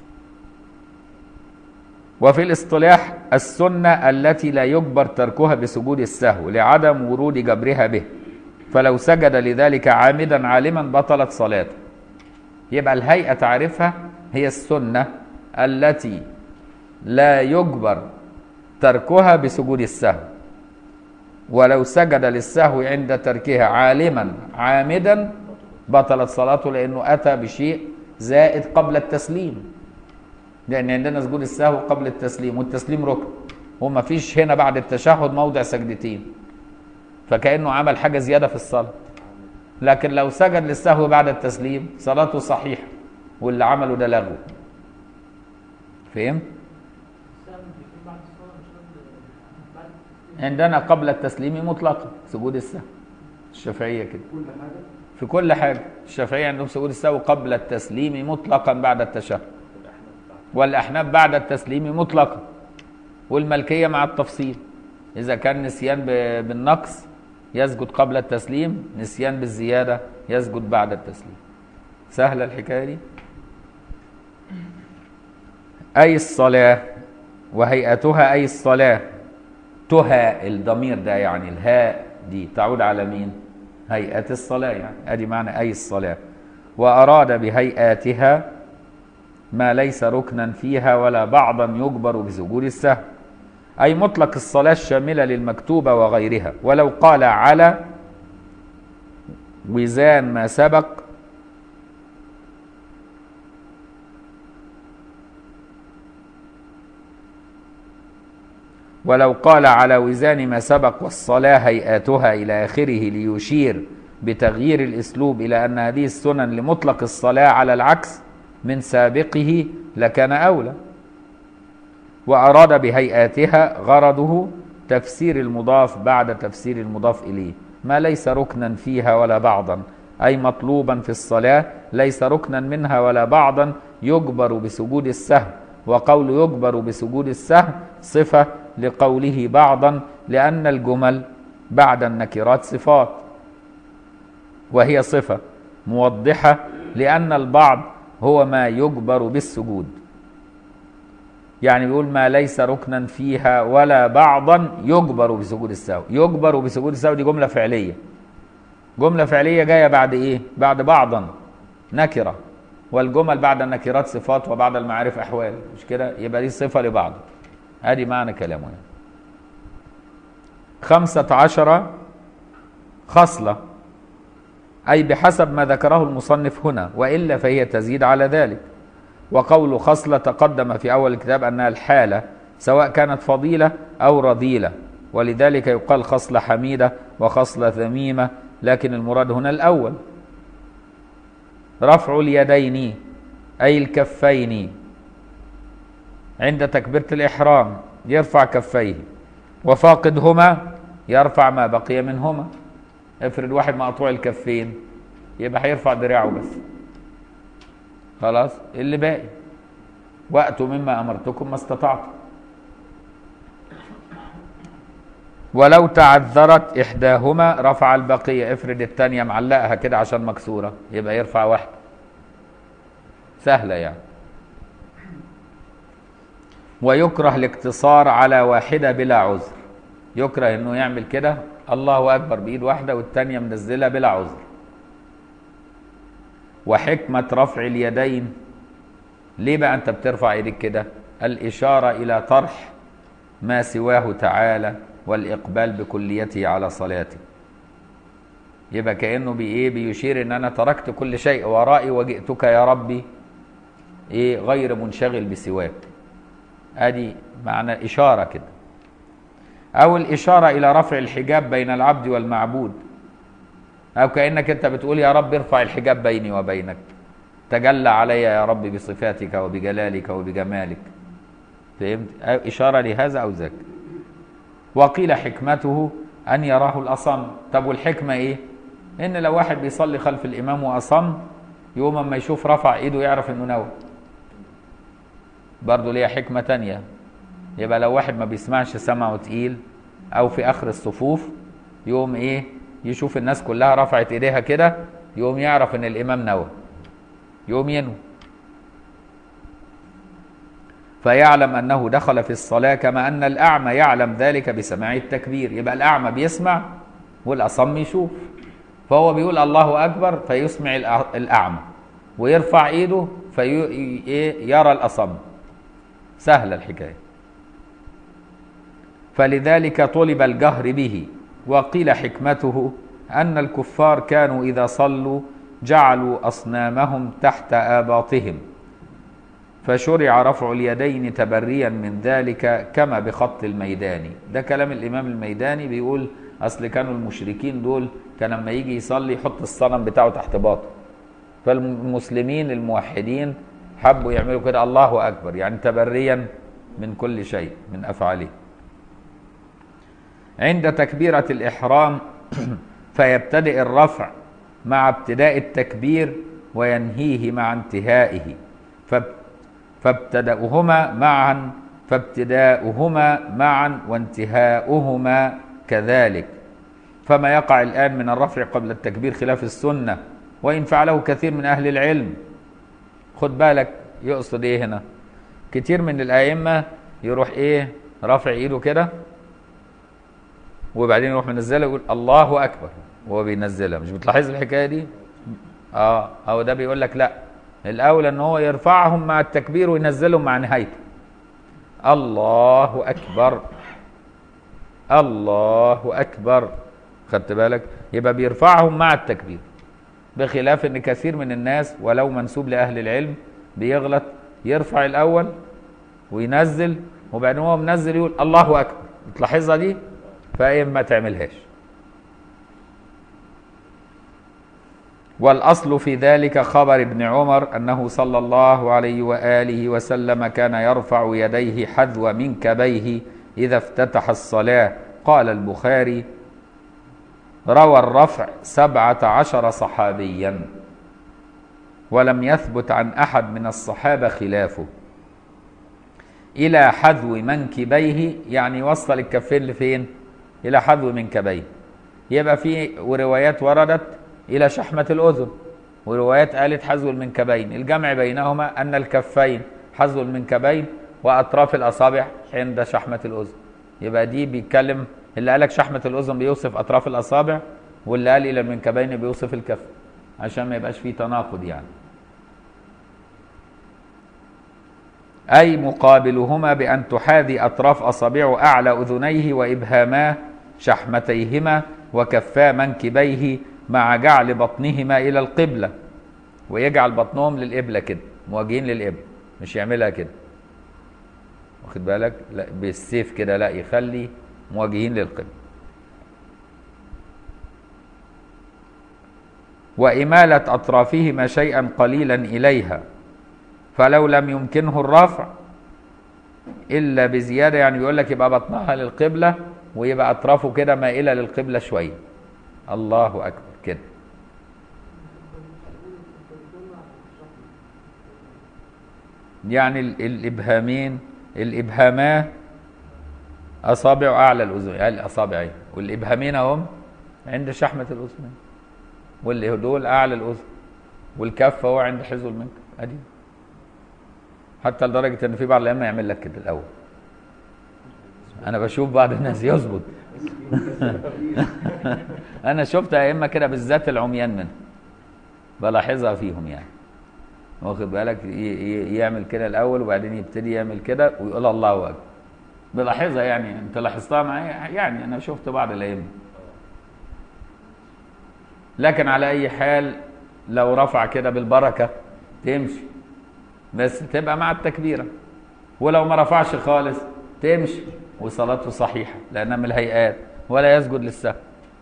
وفي الاصطلاح السنه التي لا يجبر تركها بسجود السهو لعدم ورود جبرها به فلو سجد لذلك عامدا عالما بطلت صلاته يبقى الهيئه تعرفها هي السنه التي لا يجبر تركها بسجود السهو ولو سجد للسهو عند تركها عالما عامدا بطلت صلاته لانه اتى بشيء زائد قبل التسليم لان عندنا سجود السهو قبل التسليم والتسليم ركن وما فيش هنا بعد التشهد موضع سجدتين فكانه عمل حاجه زياده في الصلاه لكن لو سجد للسهو بعد التسليم صلاته صحيحه واللي عمله ده لغو فهمت السهم بيكون بعد الصلاة مش قبل بعد التسليم عندنا قبل التسليم مطلقا سجود السهو الشافعية كده كل حاجه في كل حاجة الشافعية عندهم سجود السهو قبل التسليم مطلقا بعد التشهد والأحناف بعد التسليم مطلقا والملكية مع التفصيل إذا كان نسيان ب- بالنقص يسجد قبل التسليم نسيان بالزيادة يسجد بعد التسليم سهلة الحكاية دي أي الصلاة وهيئتها أي الصلاة تها الضمير ده يعني الهاء دي تعود على مين هيئة الصلاة يعني ادي معنى أي الصلاة وأراد بهيئاتها ما ليس ركنا فيها ولا بعضا يجبر بسجود السهو أي مطلق الصلاة الشاملة للمكتوبة وغيرها ولو قال على وزان ما سبق ولو قال على وزان ما سبق والصلاة هيئاتها إلى آخره ليشير بتغيير الأسلوب إلى أن هذه السنن لمطلق الصلاة على العكس من سابقه لكان أولى وأراد بهيئاتها غرضه تفسير المضاف بعد تفسير المضاف إليه ما ليس ركنا فيها ولا بعضا أي مطلوبا في الصلاة ليس ركنا منها ولا بعضا يجبر بسجود السهو وقول يجبر بسجود السهو صفة لقوله بعضا لأن الجمل بعد النكرات صفات وهي صفة موضحة لأن البعض هو ما يجبر بالسجود يعني بيقول ما ليس ركنا فيها ولا بعضا يجبر بسجود السهو يجبر بسجود السهو دي جملة فعلية جملة فعلية جاية بعد ايه بعد بعضا نكرة والجمل بعد النكرات صفات وبعد المعارف أحوال مش كده يبقى دي صفة لبعض ادي معنى كلامه يعني. خمسة عشر خصلة أي بحسب ما ذكره المصنف هنا وإلا فهي تزيد على ذلك وقول خصلة تقدم في أول الكتاب أنها الحالة سواء كانت فضيلة أو رذيلة ولذلك يقال خصلة حميدة وخصلة ذميمة لكن المراد هنا الأول رفع اليدين أي الكفين عند تكبيرة الإحرام يرفع كفيه وفاقدهما يرفع ما بقي منهما افرض واحد مقطوع الكفين يبقى هيرفع دراعه بس خلاص اللي باقي وقته مما امرتكم ما استطعتم ولو تعذرت احداهما رفع البقيه افرض الثانيه معلقها كده عشان مكسوره يبقى يرفع واحده سهله يعني ويكره الاقتصار على واحده بلا عذر يكره انه يعمل كده الله اكبر بايد واحده والثانيه منزلها بلا عذر وحكمه رفع اليدين ليه بقى انت بترفع ايديك كده الاشاره الى طرح ما سواه تعالى والاقبال بكليته على صلاته يبقى كانه بايه بيشير ان انا تركت كل شيء ورائي وجئتك يا ربي ايه غير منشغل بسواك ادي معنى اشاره كده او الاشاره الى رفع الحجاب بين العبد والمعبود او كانك انت بتقول يا رب ارفع الحجاب بيني وبينك تجلى علي يا رب بصفاتك وبجلالك وبجمالك فهمت أو اشاره لهذا او ذاك وقيل حكمته ان يراه الاصم طب والحكمه ايه ان لو واحد بيصلي خلف الامام واصم يوم اما يشوف رفع ايده يعرف انه نوى برضه ليها حكمه تانية يبقى لو واحد ما بيسمعش سمعه تقيل او في اخر الصفوف يوم ايه يشوف الناس كلها رفعت ايديها كده يوم يعرف ان الامام نوى يوم ينوي فيعلم انه دخل في الصلاه كما ان الاعمى يعلم ذلك بسماع التكبير يبقى الاعمى بيسمع والاصم يشوف فهو بيقول الله اكبر فيسمع الأع- الاعمى ويرفع ايده فيرى الاصم سهله الحكايه فلذلك طلب الجهر به وقيل حكمته ان الكفار كانوا اذا صلوا جعلوا اصنامهم تحت اباطهم فشرع رفع اليدين تبريا من ذلك كما بخط الميداني ده كلام الامام الميداني بيقول اصل كانوا المشركين دول كان لما يجي يصلي يحط الصنم بتاعه تحت باطه فالمسلمين الموحدين حبوا يعملوا كده الله اكبر يعني تبريا من كل شيء من افعاله عند تكبيرة الإحرام فيبتدئ الرفع مع ابتداء التكبير وينهيه مع انتهائه فاب- فابتدأهما معا فابتداؤهما معا وانتهاؤهما كذلك فما يقع الآن من الرفع قبل التكبير خلاف السنة وإن فعله كثير من أهل العلم خد بالك يقصد إيه هنا كتير من الأئمة يروح إيه رافع إيده كده وبعدين يروح منزلها يقول الله أكبر وهو بينزلها مش بتلاحظ الحكاية دي اه هو ده بيقول لك لا الأولى إن هو يرفعهم مع التكبير وينزلهم مع نهايته الله أكبر الله أكبر خدت بالك يبقى بيرفعهم مع التكبير بخلاف ان كثير من الناس ولو منسوب لاهل العلم بيغلط يرفع الاول وينزل وبعدين هو منزل يقول الله اكبر تلاحظها دي فايه ما تعملهاش والاصل في ذلك خبر ابن عمر انه صلى الله عليه واله وسلم كان يرفع يديه حذو منكبيه اذا افتتح الصلاه قال البخاري روى الرفع سبعة عشر صحابيا ولم يثبت عن أحد من الصحابة خلافه إلى حذو منكبيه يعني وصل الكفين لفين إلى حذو منكبيه يبقى في وروايات وردت إلى شحمة الأذن وروايات قالت حذو المنكبين الجمع بينهما أن الكفين حذو المنكبين وأطراف الأصابع عند شحمة الأذن يبقى دي بيتكلم اللي قالك شحمة الأذن بيوصف أطراف الأصابع واللي قال إلى المنكبين بيوصف الكف عشان ما يبقاش فيه تناقض يعني أي مقابلهما بأن تحاذي أطراف أصابعه أعلى أذنيه وإبهاما شحمتيهما وكفا منكبيه مع جعل بطنهما إلى القبلة ويجعل بطنهم للقبلة كده مواجهين للقبلة مش يعملها كده واخد بالك لا بالسيف كده لا يخلي مواجهين للقبلة وإمالة أطرافهما شيئا قليلا إليها فلو لم يمكنه الرفع إلا بزيادة يعني بيقول لك يبقى بطنها للقبلة ويبقى أطرافه كده مائلة للقبلة شوية الله أكبر كده يعني ال- الإبهامين الإبهاما أصابع أعلى الأذن يعني الأصابع أهي والإبهامين هم عند شحمة الأذنين واللي دول أعلى الأذن والكف هو عند حزو المنكب أدي حتى لدرجة إن في بعض الأئمة يعمل لك كده الأول أنا بشوف بعض الناس يظبط أنا شفت أئمة كده بالذات العميان منهم بلاحظها فيهم يعني واخد بالك ي- ي- يعمل كده الأول وبعدين يبتدي يعمل كده ويقول الله أكبر بلاحظها يعني أنت لاحظتها معايا يعني أنا شفت بعض الأئمة لكن على أي حال لو رفع كده بالبركة تمشي بس تبقى مع التكبيرة ولو ما رفعش خالص تمشي وصلاته صحيحة لأنها من الهيئات ولا يسجد للسهو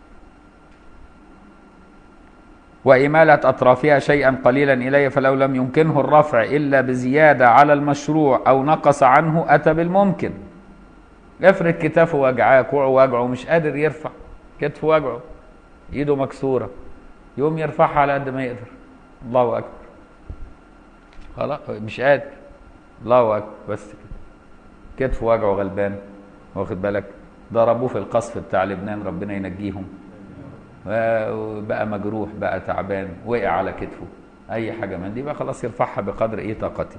وإمالة أطرافها شيئا قليلا إليه فلو لم يمكنه الرفع إلا بزيادة على المشروع أو نقص عنه أتى بالممكن افرض كتافه وجعاه كوعه وجعه مش قادر يرفع كتفه وجعه ايده مكسوره يقوم يرفعها على قد ما يقدر الله اكبر خلاص مش قادر الله اكبر بس كده كتفه وجعه غلبان واخد بالك ضربوه في القصف بتاع لبنان ربنا ينجيهم بقى مجروح بقى تعبان وقع على كتفه اي حاجه من دي بقى خلاص يرفعها بقدر ايه طاقته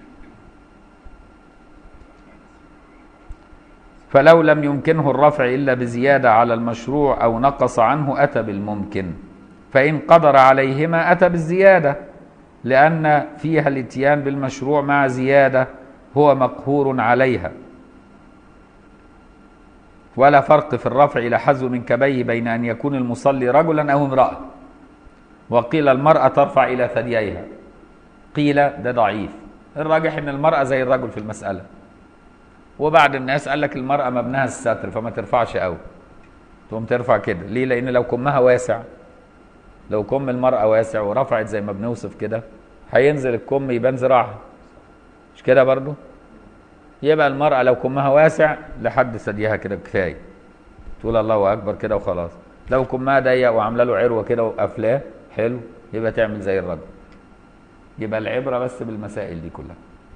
فلو لم يمكنه الرفع الا بزياده على المشروع او نقص عنه اتى بالممكن فان قدر عليهما اتى بالزياده لان فيها الاتيان بالمشروع مع زياده هو مقهور عليها ولا فرق في الرفع الى حذو منكبيه بين ان يكون المصلي رجلا او امراه وقيل المراه ترفع الى ثدييها قيل ده ضعيف الراجح ان المراه زي الرجل في المساله وبعد الناس قال لك المرأة مبناها الستر فما ترفعش قوي تقوم ترفع كده ليه لأن لو كمها واسع لو كم المرأة واسع ورفعت زي ما بنوصف كده هينزل الكم يبان ذراعها مش كده برضو يبقى المرأة لو كمها واسع لحد ثديها كده كفاية تقول الله اكبر كده وخلاص لو كمها ضيق وعامله له عروه كده وقافلاه حلو يبقى تعمل زي الرجل يبقى العبره بس بالمسائل دي كلها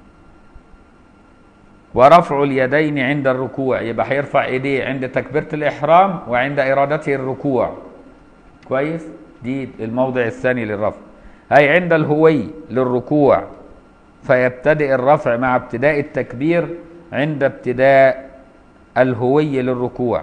ورفع اليدين عند الركوع يبقى هيرفع ايديه عند تكبيره الاحرام وعند ارادته الركوع كويس دي الموضع الثاني للرفع اي عند الهوي للركوع فيبتدئ الرفع مع ابتداء التكبير عند ابتداء الهوي للركوع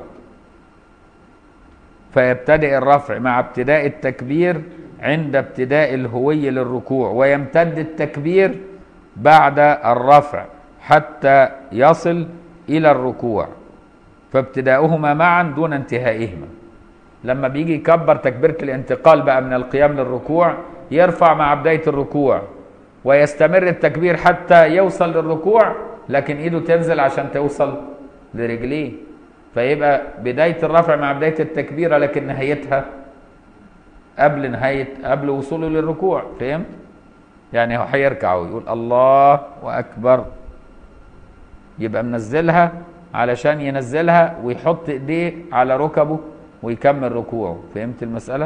فيبتدئ الرفع مع ابتداء التكبير عند ابتداء الهوي للركوع ويمتد التكبير بعد الرفع حتى يصل الى الركوع فابتداؤهما معا دون انتهائهما لما بيجي يكبر تكبيره الانتقال بقى من القيام للركوع يرفع مع بدايه الركوع ويستمر التكبير حتى يوصل للركوع لكن ايده تنزل عشان توصل لرجليه فيبقى بدايه الرفع مع بدايه التكبيره لكن نهايتها قبل نهايه قبل وصوله للركوع فهمت يعني هو هيركع ويقول الله واكبر يبقى منزلها علشان ينزلها ويحط ايديه على ركبه ويكمل ركوعه فهمت المساله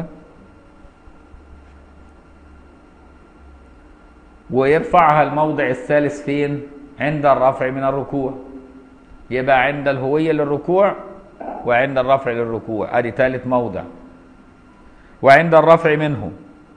ويرفعها الموضع الثالث فين عند الرفع من الركوع يبقى عند الهوية للركوع وعند الرفع للركوع ادي ثالث موضع وعند الرفع منه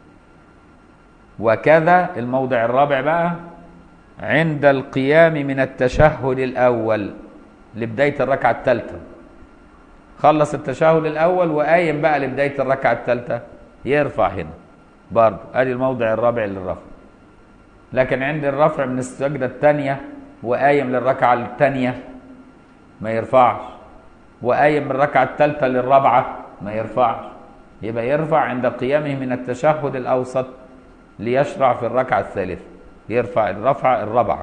وكذا الموضع الرابع بقى عند القيام من التشهد الاول لبداية الركعة الثالثة خلص التشهد الاول وقايم بقى لبداية الركعة الثالثة يرفع هنا برضه ادي الموضع الرابع للرفع لكن عند الرفع من السجدة الثانية وقايم للركعة الثانية ما يرفعش وقايم من الركعة الثالثة للرابعة ما يرفعش يبقى يرفع عند قيامه من التشهد الأوسط ليشرع في الركعة الثالثة يرفع الرفعة الرابعة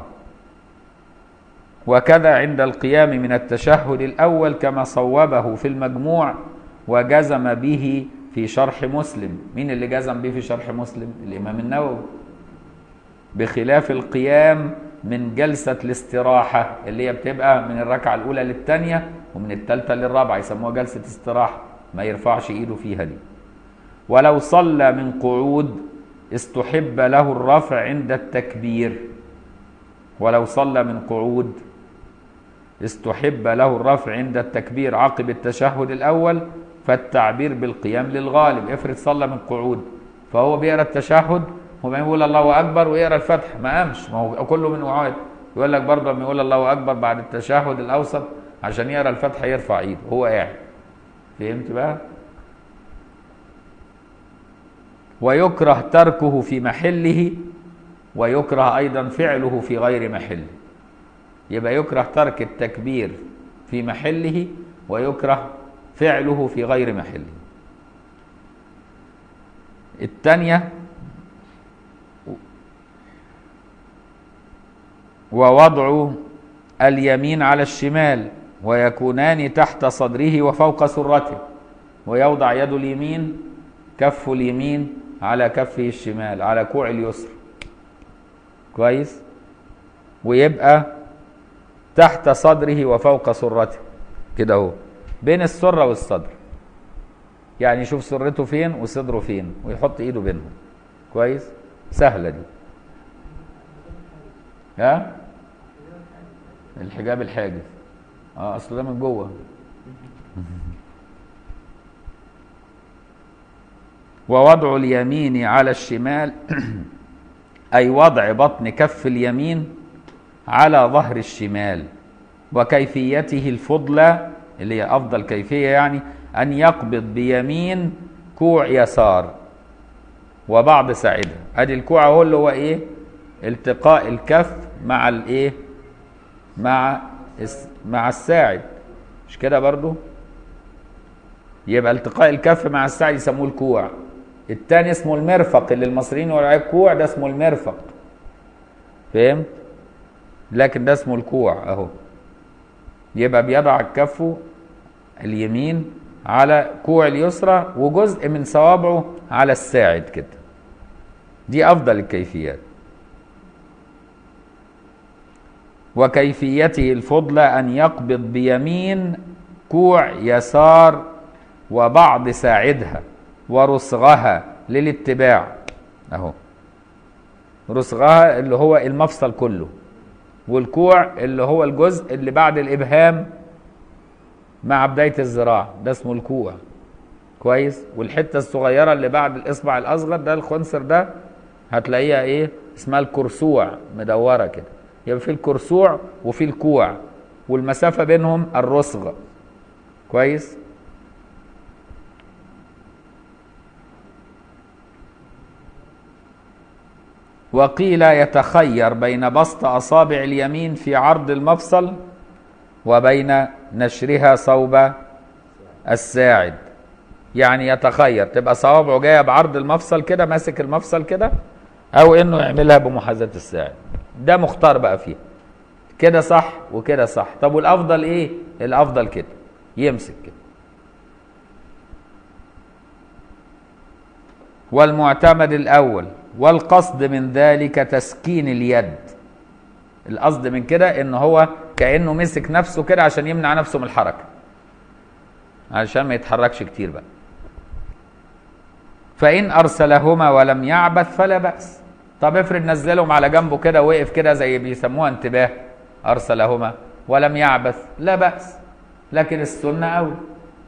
وكذا عند القيام من التشهد الأول كما صوبه في المجموع وجزم به في شرح مسلم مين اللي جزم به في شرح مسلم الإمام النووي بخلاف القيام من جلسة الاستراحة اللي هي بتبقى من الركعة الأولى للثانية ومن الثالثة للرابعة يسموها جلسة استراحة ما يرفعش إيده فيها دي ولو صلى من قعود استحب له الرفع عند التكبير ولو صلى من قعود استحب له الرفع عند التكبير عقب التشهد الأول فالتعبير بالقيام للغالب افرض صلى من قعود فهو بيقرا التشهد وبعدين يقول الله اكبر ويقرا الفتح ما قامش ما هو كله من وعاد يقول لك برضه لما يقول الله اكبر بعد التشهد الاوسط عشان يقرا الفتح يرفع ايده هو قاعد فهمت بقى ويكره تركه في محله ويكره ايضا فعله في غير محله يبقى يكره ترك التكبير في محله ويكره فعله في غير محله الثانيه ووضع اليمين على الشمال ويكونان تحت صدره وفوق سرته ويوضع يد اليمين كف اليمين على كفه الشمال على كوع اليسر كويس ويبقى تحت صدره وفوق سرته كده اهو بين السره والصدر يعني يشوف سرته فين وصدره فين ويحط ايده بينهم كويس سهله دي ها الحجاب الحاجز اه اصل ده من جوه ووضع اليمين على الشمال اي وضع بطن كف اليمين على ظهر الشمال وكيفيته الفضلى اللي هي افضل كيفيه يعني ان يقبض بيمين كوع يسار وبعض ساعده ادي الكوع هو اللي هو ايه التقاء الكف مع الايه مع مع الساعد مش كده برضو يبقى التقاء الكف مع الساعد يسموه الكوع التاني اسمه المرفق اللي المصريين يقولوا عليه الكوع ده اسمه المرفق فهمت لكن ده اسمه الكوع اهو يبقى بيضع كفه اليمين على كوع اليسرى وجزء من صوابعه على الساعد كده دي افضل الكيفيات وكيفيته الفضلى أن يقبض بيمين كوع يسار وبعض ساعدها ورسغها للاتباع اهو رسغها اللي هو المفصل كله والكوع اللي هو الجزء اللي بعد الابهام مع بدايه الذراع ده اسمه الكوع كويس والحته الصغيره اللي بعد الاصبع الاصغر ده الخنصر ده هتلاقيها ايه اسمها الكرسوع مدوره كده يبقى في الكرسوع وفي الكوع والمسافه بينهم الرسغ كويس وقيل يتخير بين بسط اصابع اليمين في عرض المفصل وبين نشرها صوب الساعد يعني يتخير تبقى صوابعه جايه بعرض المفصل كده ماسك المفصل كده او انه يعملها بمحاذاه الساعد ده مختار بقى فيها كده صح وكده صح طب والافضل ايه الافضل كده يمسك كده والمعتمد الاول والقصد من ذلك تسكين اليد القصد من كده ان هو كانه مسك نفسه كده عشان يمنع نفسه من الحركه علشان ما يتحركش كتير بقى فان ارسلهما ولم يعبث فلا باس طب افرض نزلهم على جنبه كده وقف كده زي بيسموها انتباه ارسلهما ولم يعبث لا باس لكن السنه اولى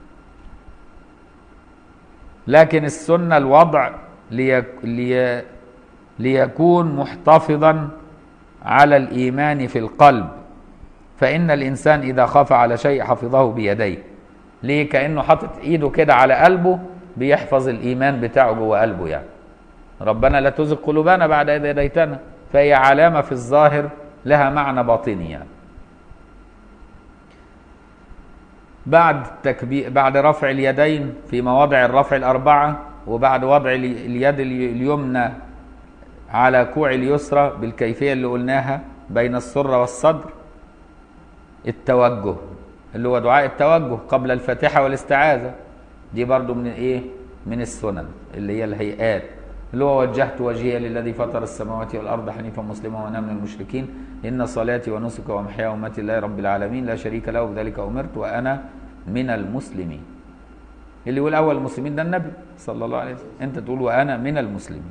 لكن السنه الوضع لي... لي... ليكون محتفظا على الايمان في القلب فان الانسان اذا خاف على شيء حفظه بيديه ليه كانه حاطط ايده كده على قلبه بيحفظ الايمان بتاعه جوه قلبه يعني ربنا لا تزغ قلوبنا بعد اذ هديتنا فهي علامه في الظاهر لها معنى باطني يعني بعد تكبير بعد رفع اليدين في مواضع الرفع الاربعه وبعد وضع اليد اليمنى على كوع اليسرى بالكيفيه اللي قلناها بين السره والصدر التوجه اللي هو دعاء التوجه قبل الفاتحه والاستعاذه دي برضو من ايه من السنن اللي هي الهيئات اللي هو وجهت وجهي للذي فطر السماوات والارض حنيفا مسلما وانا من المشركين ان صلاتي ونسكي ومحياي ومماتي لله رب العالمين لا شريك له بذلك امرت وانا من المسلمين اللي يقول اول المسلمين ده النبي صلى الله عليه وسلم انت تقول وانا من المسلمين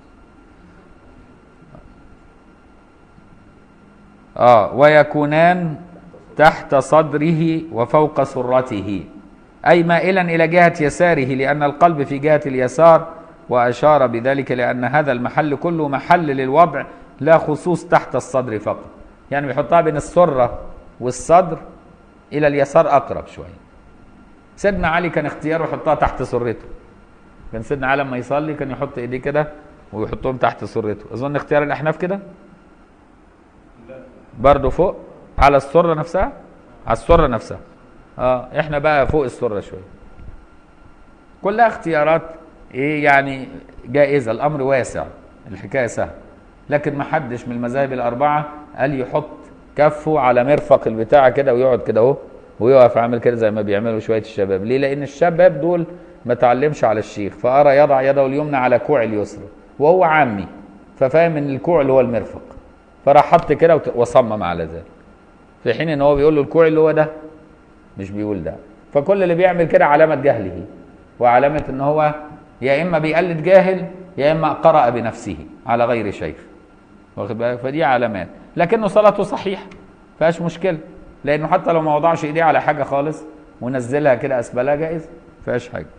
اه ويكونان تحت صدره وفوق سرته اي مائلا الى جهه يساره لان القلب في جهه اليسار واشار بذلك لان هذا المحل كله محل للوضع لا خصوص تحت الصدر فقط يعني بيحطها بين السره والصدر الى اليسار اقرب شويه سيدنا علي كان اختياره يحطها تحت سرته كان سيدنا علي لما يصلي كان يحط ايديه كده ويحطهم تحت سرته اظن اختيار الاحناف كده برضه فوق على السره نفسها على السره نفسها اه احنا بقى فوق السره شويه كلها اختيارات ايه يعني جائزه الامر واسع الحكايه سهله لكن ما حدش من المذاهب الاربعه قال يحط كفه على مرفق البتاع كده ويقعد كده اهو ويقف عامل كده زي ما بيعملوا شويه الشباب ليه لان الشباب دول ما تعلمش على الشيخ فارى يضع يده اليمنى على كوع اليسرى وهو عامي ففاهم ان الكوع اللي هو المرفق فراح حط كده وصمم على ذلك في حين ان هو بيقول له الكوع اللي هو ده مش بيقول ده فكل اللي بيعمل كده علامه جهله وعلامه ان هو يا اما بيقلد جاهل يا اما قرأ بنفسه على غير شيخ واخد بالك فدي علامات لكنه صلاته صحيحه فيهاش مشكله لانه حتى لو ما وضعش ايديه على حاجه خالص ونزلها كده اسفلها جائز فيهاش حاجه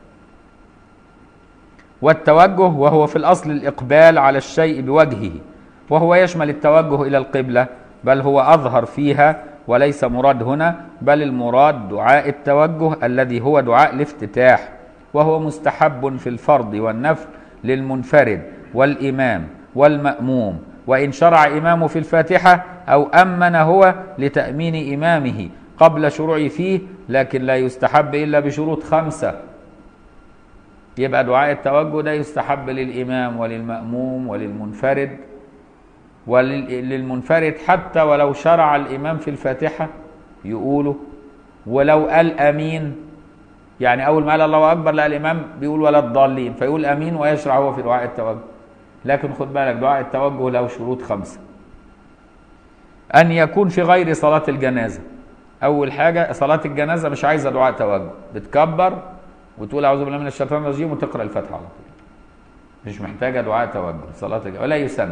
والتوجه وهو في الاصل الاقبال على الشيء بوجهه وهو يشمل التوجه الى القبله بل هو اظهر فيها وليس مراد هنا بل المراد دعاء التوجه الذي هو دعاء الافتتاح وهو مستحب في الفرض والنفل للمنفرد والامام والماموم وان شرع امامه في الفاتحه او امن هو لتامين امامه قبل شروعه فيه لكن لا يستحب الا بشروط خمسه يبقى دعاء التوجه ده يستحب للامام وللماموم وللمنفرد وللمنفرد حتى ولو شرع الامام في الفاتحه يقوله ولو قال امين يعني اول ما قال الله اكبر لا الامام بيقول ولا الضالين فيقول امين ويشرع هو في دعاء التوجه لكن خد بالك دعاء التوجه له شروط خمسه ان يكون في غير صلاه الجنازه اول حاجه صلاه الجنازه مش عايزه دعاء توجه بتكبر وتقول اعوذ بالله من الشيطان الرجيم وتقرا الفاتحه على طول مش محتاجه دعاء توجه صلاه الجنازة. ولا يسن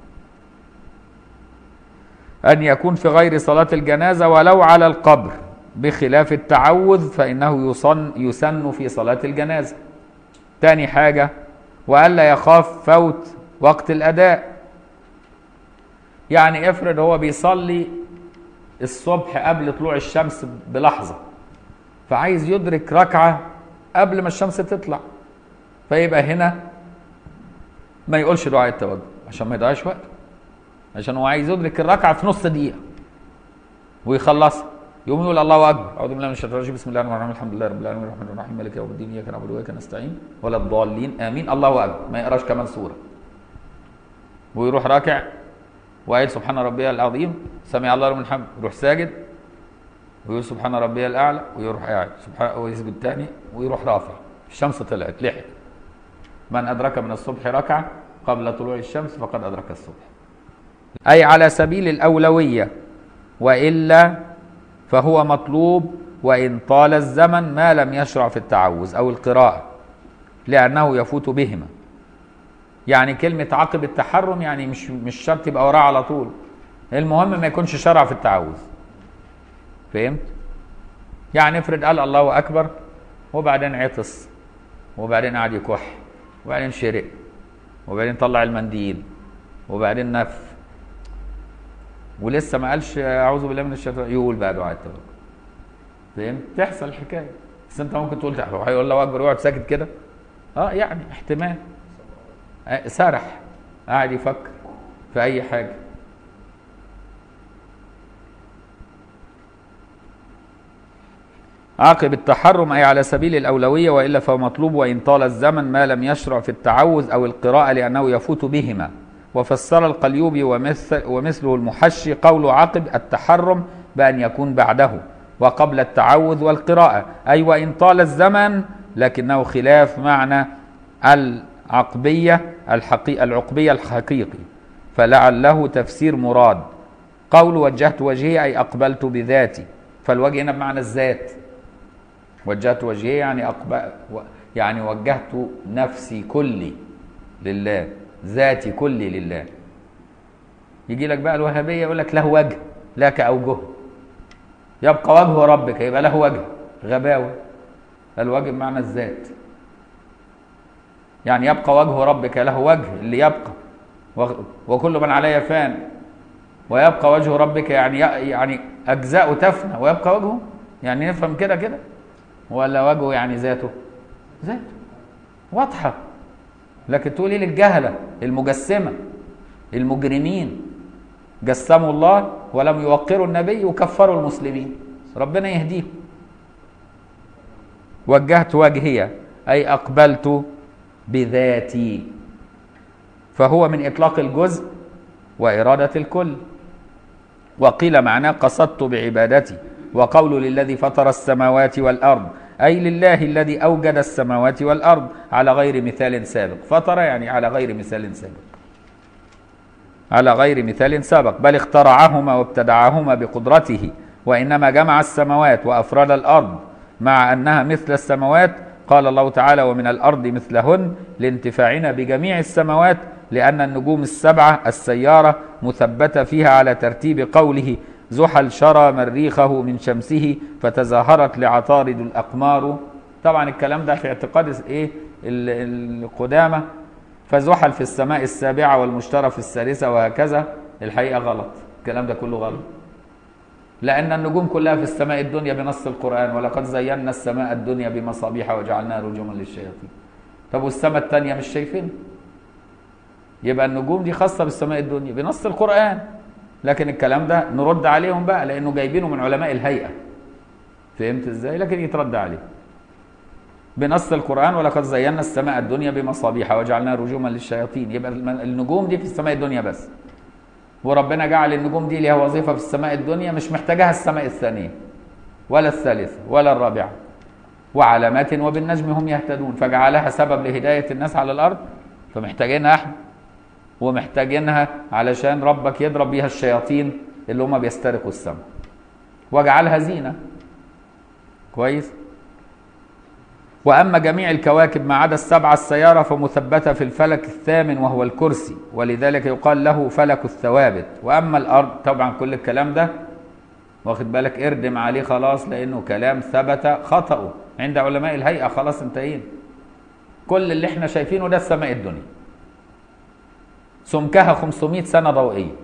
ان يكون في غير صلاه الجنازه ولو على القبر بخلاف التعوذ فانه يصن يسن في صلاه الجنازه تاني حاجه والا يخاف فوت وقت الاداء يعني افرض هو بيصلي الصبح قبل طلوع الشمس بلحظة فعايز يدرك ركعة قبل ما الشمس تطلع فيبقى هنا ما يقولش دعاء التوجه عشان ما يضيعش وقت عشان هو عايز يدرك الركعة في نص دقيقة ويخلصها يقوم يقول الله اكبر اعوذ بالله من الشيطان الرجيم بسم الله الرحمن الرحيم الحمد لله رب العالمين الرحمن الرحيم مالك يوم الدين اياك نعبد واياك نستعين ولا الضالين امين الله اكبر ما يقراش كمان سوره ويروح راكع وقايل سبحان ربي العظيم سمع الله لمن حمد يروح ساجد ويقول سبحان ربي الاعلى ويروح قاعد سبحان ويسجد تاني ويروح رافع الشمس طلعت لحق من ادرك من الصبح ركعه قبل طلوع الشمس فقد ادرك الصبح اي على سبيل الاولويه والا فهو مطلوب وان طال الزمن ما لم يشرع في التعوذ او القراءه لانه يفوت بهما يعني كلمة عقب التحرم يعني مش مش شرط يبقى وراه على طول المهم ما يكونش شرع في التعوذ فهمت؟ يعني افرض قال الله أكبر وبعدين عطس وبعدين قعد يكح وبعدين شرق وبعدين طلع المنديل وبعدين نف ولسه ما قالش اعوذ بالله من الشيطان يقول بقى دعاء التوكل فهمت؟ تحصل الحكايه بس انت ممكن تقول هيقول الله اكبر ويقعد ساكت كده اه يعني احتمال سرح قاعد يفكر في اي حاجه عقب التحرم اي على سبيل الاولويه والا فهو مطلوب وان طال الزمن ما لم يشرع في التعوذ او القراءه لانه يفوت بهما وفسر القليوبي ومثل ومثله المحشي قول عقب التحرم بان يكون بعده وقبل التعوذ والقراءه اي وان طال الزمن لكنه خلاف معنى العقبيه الحقيقة العقبية الحقيقي فلعله تفسير مراد قول وجهت وجهي أي أقبلت بذاتي فالوجه هنا بمعنى الذات وجهت وجهي يعني أقبل يعني وجهت نفسي كلي لله ذاتي كلي لله يجي لك بقى الوهابية يقول لك له وجه لك أوجه يبقى وجه ربك يبقى له وجه غباوة الوجه بمعنى الذات يعني يبقى وجه ربك له وجه اللي يبقى وكل من علي فان ويبقى وجه ربك يعني يعني اجزاء تفنى ويبقى وجهه يعني نفهم كده كده ولا وجهه يعني ذاته ذاته واضحه لكن تقول ايه للجهله المجسمه المجرمين جسموا الله ولم يوقروا النبي وكفروا المسلمين ربنا يهديهم وجهت وجهي اي اقبلت بذاتي فهو من اطلاق الجزء واراده الكل وقيل معناه قصدت بعبادتي وقول للذي فطر السماوات والارض اي لله الذي اوجد السماوات والارض على غير مثال سابق فطر يعني على غير مثال سابق على غير مثال سابق بل اخترعهما وابتدعهما بقدرته وانما جمع السماوات وافراد الارض مع انها مثل السماوات قال الله تعالى ومن الارض مثلهن لانتفاعنا بجميع السماوات لان النجوم السبعه السياره مثبته فيها على ترتيب قوله زحل شرى مريخه من شمسه فتظاهرت لعطارد الاقمار طبعا الكلام ده في اعتقاد ايه القدامى فزحل في السماء السابعه والمشترى في السادسه وهكذا الحقيقه غلط الكلام ده كله غلط لأن النجوم كلها في السماء الدنيا بنص القرآن ولقد زينا السماء الدنيا بمصابيح وجعلناها رجوما للشياطين طب والسماء الثانية مش شايفين يبقى النجوم دي خاصة بالسماء الدنيا بنص القرآن لكن الكلام ده نرد عليهم بقى لأنه جايبينه من علماء الهيئة فهمت ازاي لكن يترد عليه بنص القرآن ولقد زينا السماء الدنيا بمصابيح وجعلناها رجوما للشياطين يبقى النجوم دي في السماء الدنيا بس وربنا جعل النجوم دي ليها وظيفة في السماء الدنيا مش محتاجاها السماء الثانية ولا الثالثة ولا الرابعة وعلامات وبالنجم هم يهتدون فجعلها سبب لهداية الناس على الأرض فمحتاجينها احنا ومحتاجينها علشان ربك يضرب بيها الشياطين اللي هم بيسترقوا السماء واجعلها زينة كويس وأما جميع الكواكب ما عدا السبعة السيارة فمثبتة في الفلك الثامن وهو الكرسي ولذلك يقال له فلك الثوابت وأما الأرض طبعا كل الكلام ده واخد بالك اردم عليه خلاص لأنه كلام ثبت خطأه عند علماء الهيئة خلاص انتهينا كل اللي احنا شايفينه ده السماء الدنيا سمكها 500 سنة ضوئية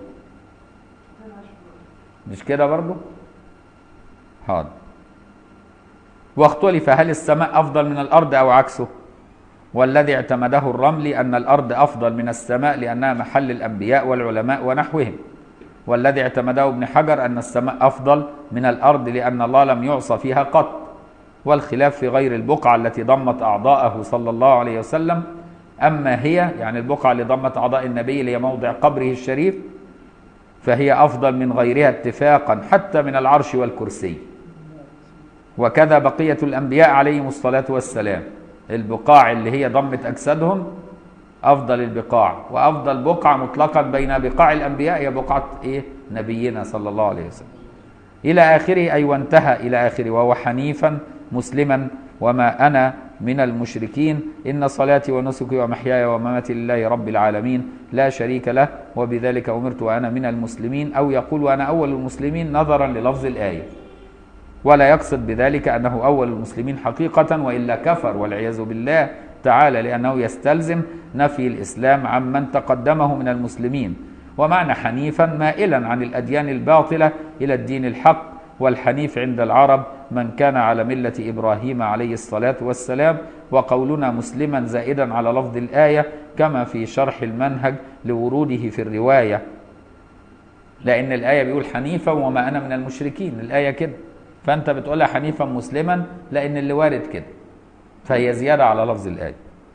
مش كده برضو حاضر واختلف هل السماء أفضل من الأرض أو عكسه والذي اعتمده الرملي أن الأرض أفضل من السماء لأنها محل الأنبياء والعلماء ونحوهم والذي اعتمده ابن حجر أن السماء أفضل من الأرض لأن الله لم يعصى فيها قط والخلاف في غير البقعة التي ضمت أعضاءه صلى الله عليه وسلم أما هي يعني البقعة اللي ضمت أعضاء النبي اللي هي موضع قبره الشريف فهي أفضل من غيرها اتفاقا حتى من العرش والكرسي وكذا بقية الأنبياء عليهم الصلاة والسلام البقاع اللي هي ضمت أجسادهم أفضل البقاع وأفضل بقعة مطلقا بين بقاع الأنبياء هي بقعة إيه؟ نبينا صلى الله عليه وسلم إلى آخره أي وانتهى إلى آخره وهو حنيفا مسلما وما أنا من المشركين إن صلاتي ونسكي ومحياي ومماتي لله رب العالمين لا شريك له وبذلك أمرت وأنا من المسلمين أو يقول وأنا أول المسلمين نظرا للفظ الآية ولا يقصد بذلك أنه أول المسلمين حقيقة وإلا كفر والعياذ بالله تعالى لأنه يستلزم نفي الإسلام عمن تقدمه من المسلمين ومعنى حنيفا مائلا عن الأديان الباطلة إلى الدين الحق والحنيف عند العرب من كان على ملة إبراهيم عليه الصلاة والسلام وقولنا مسلما زائدا على لفظ الآية كما في شرح المنهج لوروده في الرواية لأن الآية بيقول حنيفا وما أنا من المشركين الآية كده فأنت بتقولها حنيفا مسلما لأن اللي وارد كده فهي زيادة على لفظ الآية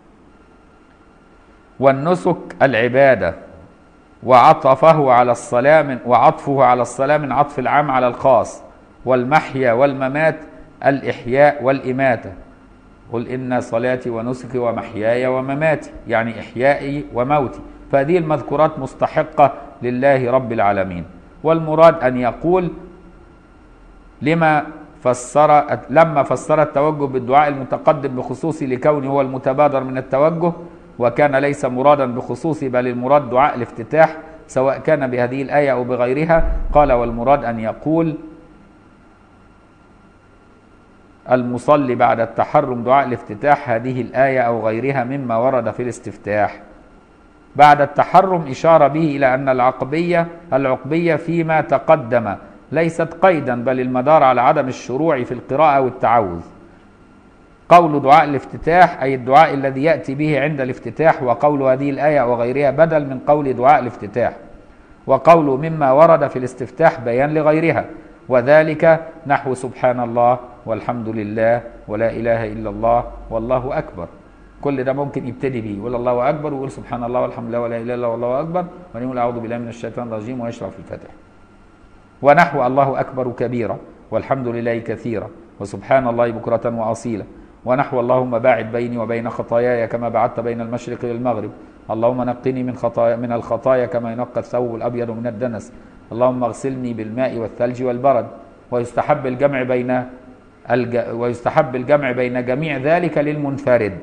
والنسك العبادة وعطفه على الصلاة من وعطفه على الصلاة من عطف العام على الخاص والمحيا والممات الإحياء والإماتة قل إن صلاتي ونسكي ومحياي ومماتي يعني إحيائي وموتي فهذه المذكورات مستحقة لله رب العالمين والمراد أن يقول لما فسر لما فسر التوجه بالدعاء المتقدم بخصوصه لكونه هو المتبادر من التوجه وكان ليس مرادا بخصوصه بل المراد دعاء الافتتاح سواء كان بهذه الآية أو بغيرها قال والمراد أن يقول المصلي بعد التحرم دعاء الافتتاح هذه الآية أو غيرها مما ورد في الاستفتاح بعد التحرم إشارة به إلى أن العقبية العقبية فيما تقدم ليست قيدا بل المدار على عدم الشروع في القراءة والتعوذ قول دعاء الافتتاح أي الدعاء الذي يأتي به عند الافتتاح وقول هذه الآية وغيرها بدل من قول دعاء الافتتاح وقول مما ورد في الاستفتاح بيان لغيرها وذلك نحو سبحان الله والحمد لله ولا إله إلا الله والله أكبر كل ده ممكن يبتدي به يقول الله أكبر ويقول سبحان الله والحمد لله ولا إله إلا الله والله أكبر ويقول أعوذ بالله من الشيطان الرجيم ويشرع في الفاتحة ونحو الله أكبر كبيرا والحمد لله كثيرا وسبحان الله بكرة وأصيلا ونحو اللهم باعد بيني وبين خطاياي كما بعدت بين المشرق والمغرب اللهم نقني من خطايا من الخطايا كما ينقى الثوب الأبيض من الدنس اللهم اغسلني بالماء والثلج والبرد ويستحب الجمع بين الج... ويستحب الجمع بين جميع ذلك للمنفرد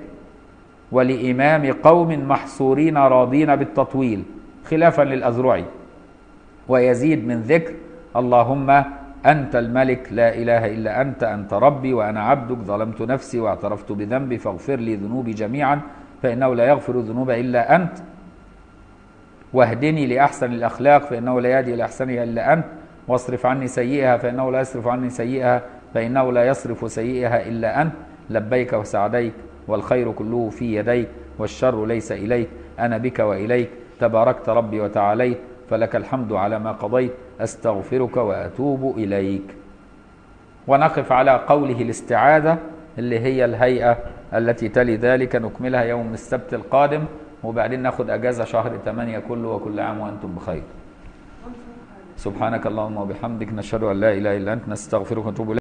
ولإمام قوم محصورين راضين بالتطويل خلافا للأذرعي ويزيد من ذكر اللهم أنت الملك لا إله إلا أنت أنت ربي وأنا عبدك ظلمت نفسي واعترفت بذنبي فاغفر لي ذنوبي جميعا فإنه لا يغفر الذنوب إلا أنت واهدني لأحسن الأخلاق فإنه لا يهدي لأحسنها إلا أنت واصرف عني سيئها فإنه لا يصرف عني سيئها فإنه لا يصرف سيئها إلا أنت لبيك وسعديك والخير كله في يديك والشر ليس إليك أنا بك وإليك تباركت ربي وتعاليت فلك الحمد على ما قضيت أستغفرك وأتوب إليك ونقف على قوله الاستعاذة اللي هي الهيئة التي تلي ذلك نكملها يوم السبت القادم وبعدين ناخد أجازة شهر 8 كله وكل عام وأنتم بخير سبحانك اللهم وبحمدك نشهد أن لا إله إلا أنت نستغفرك ونتوب إليك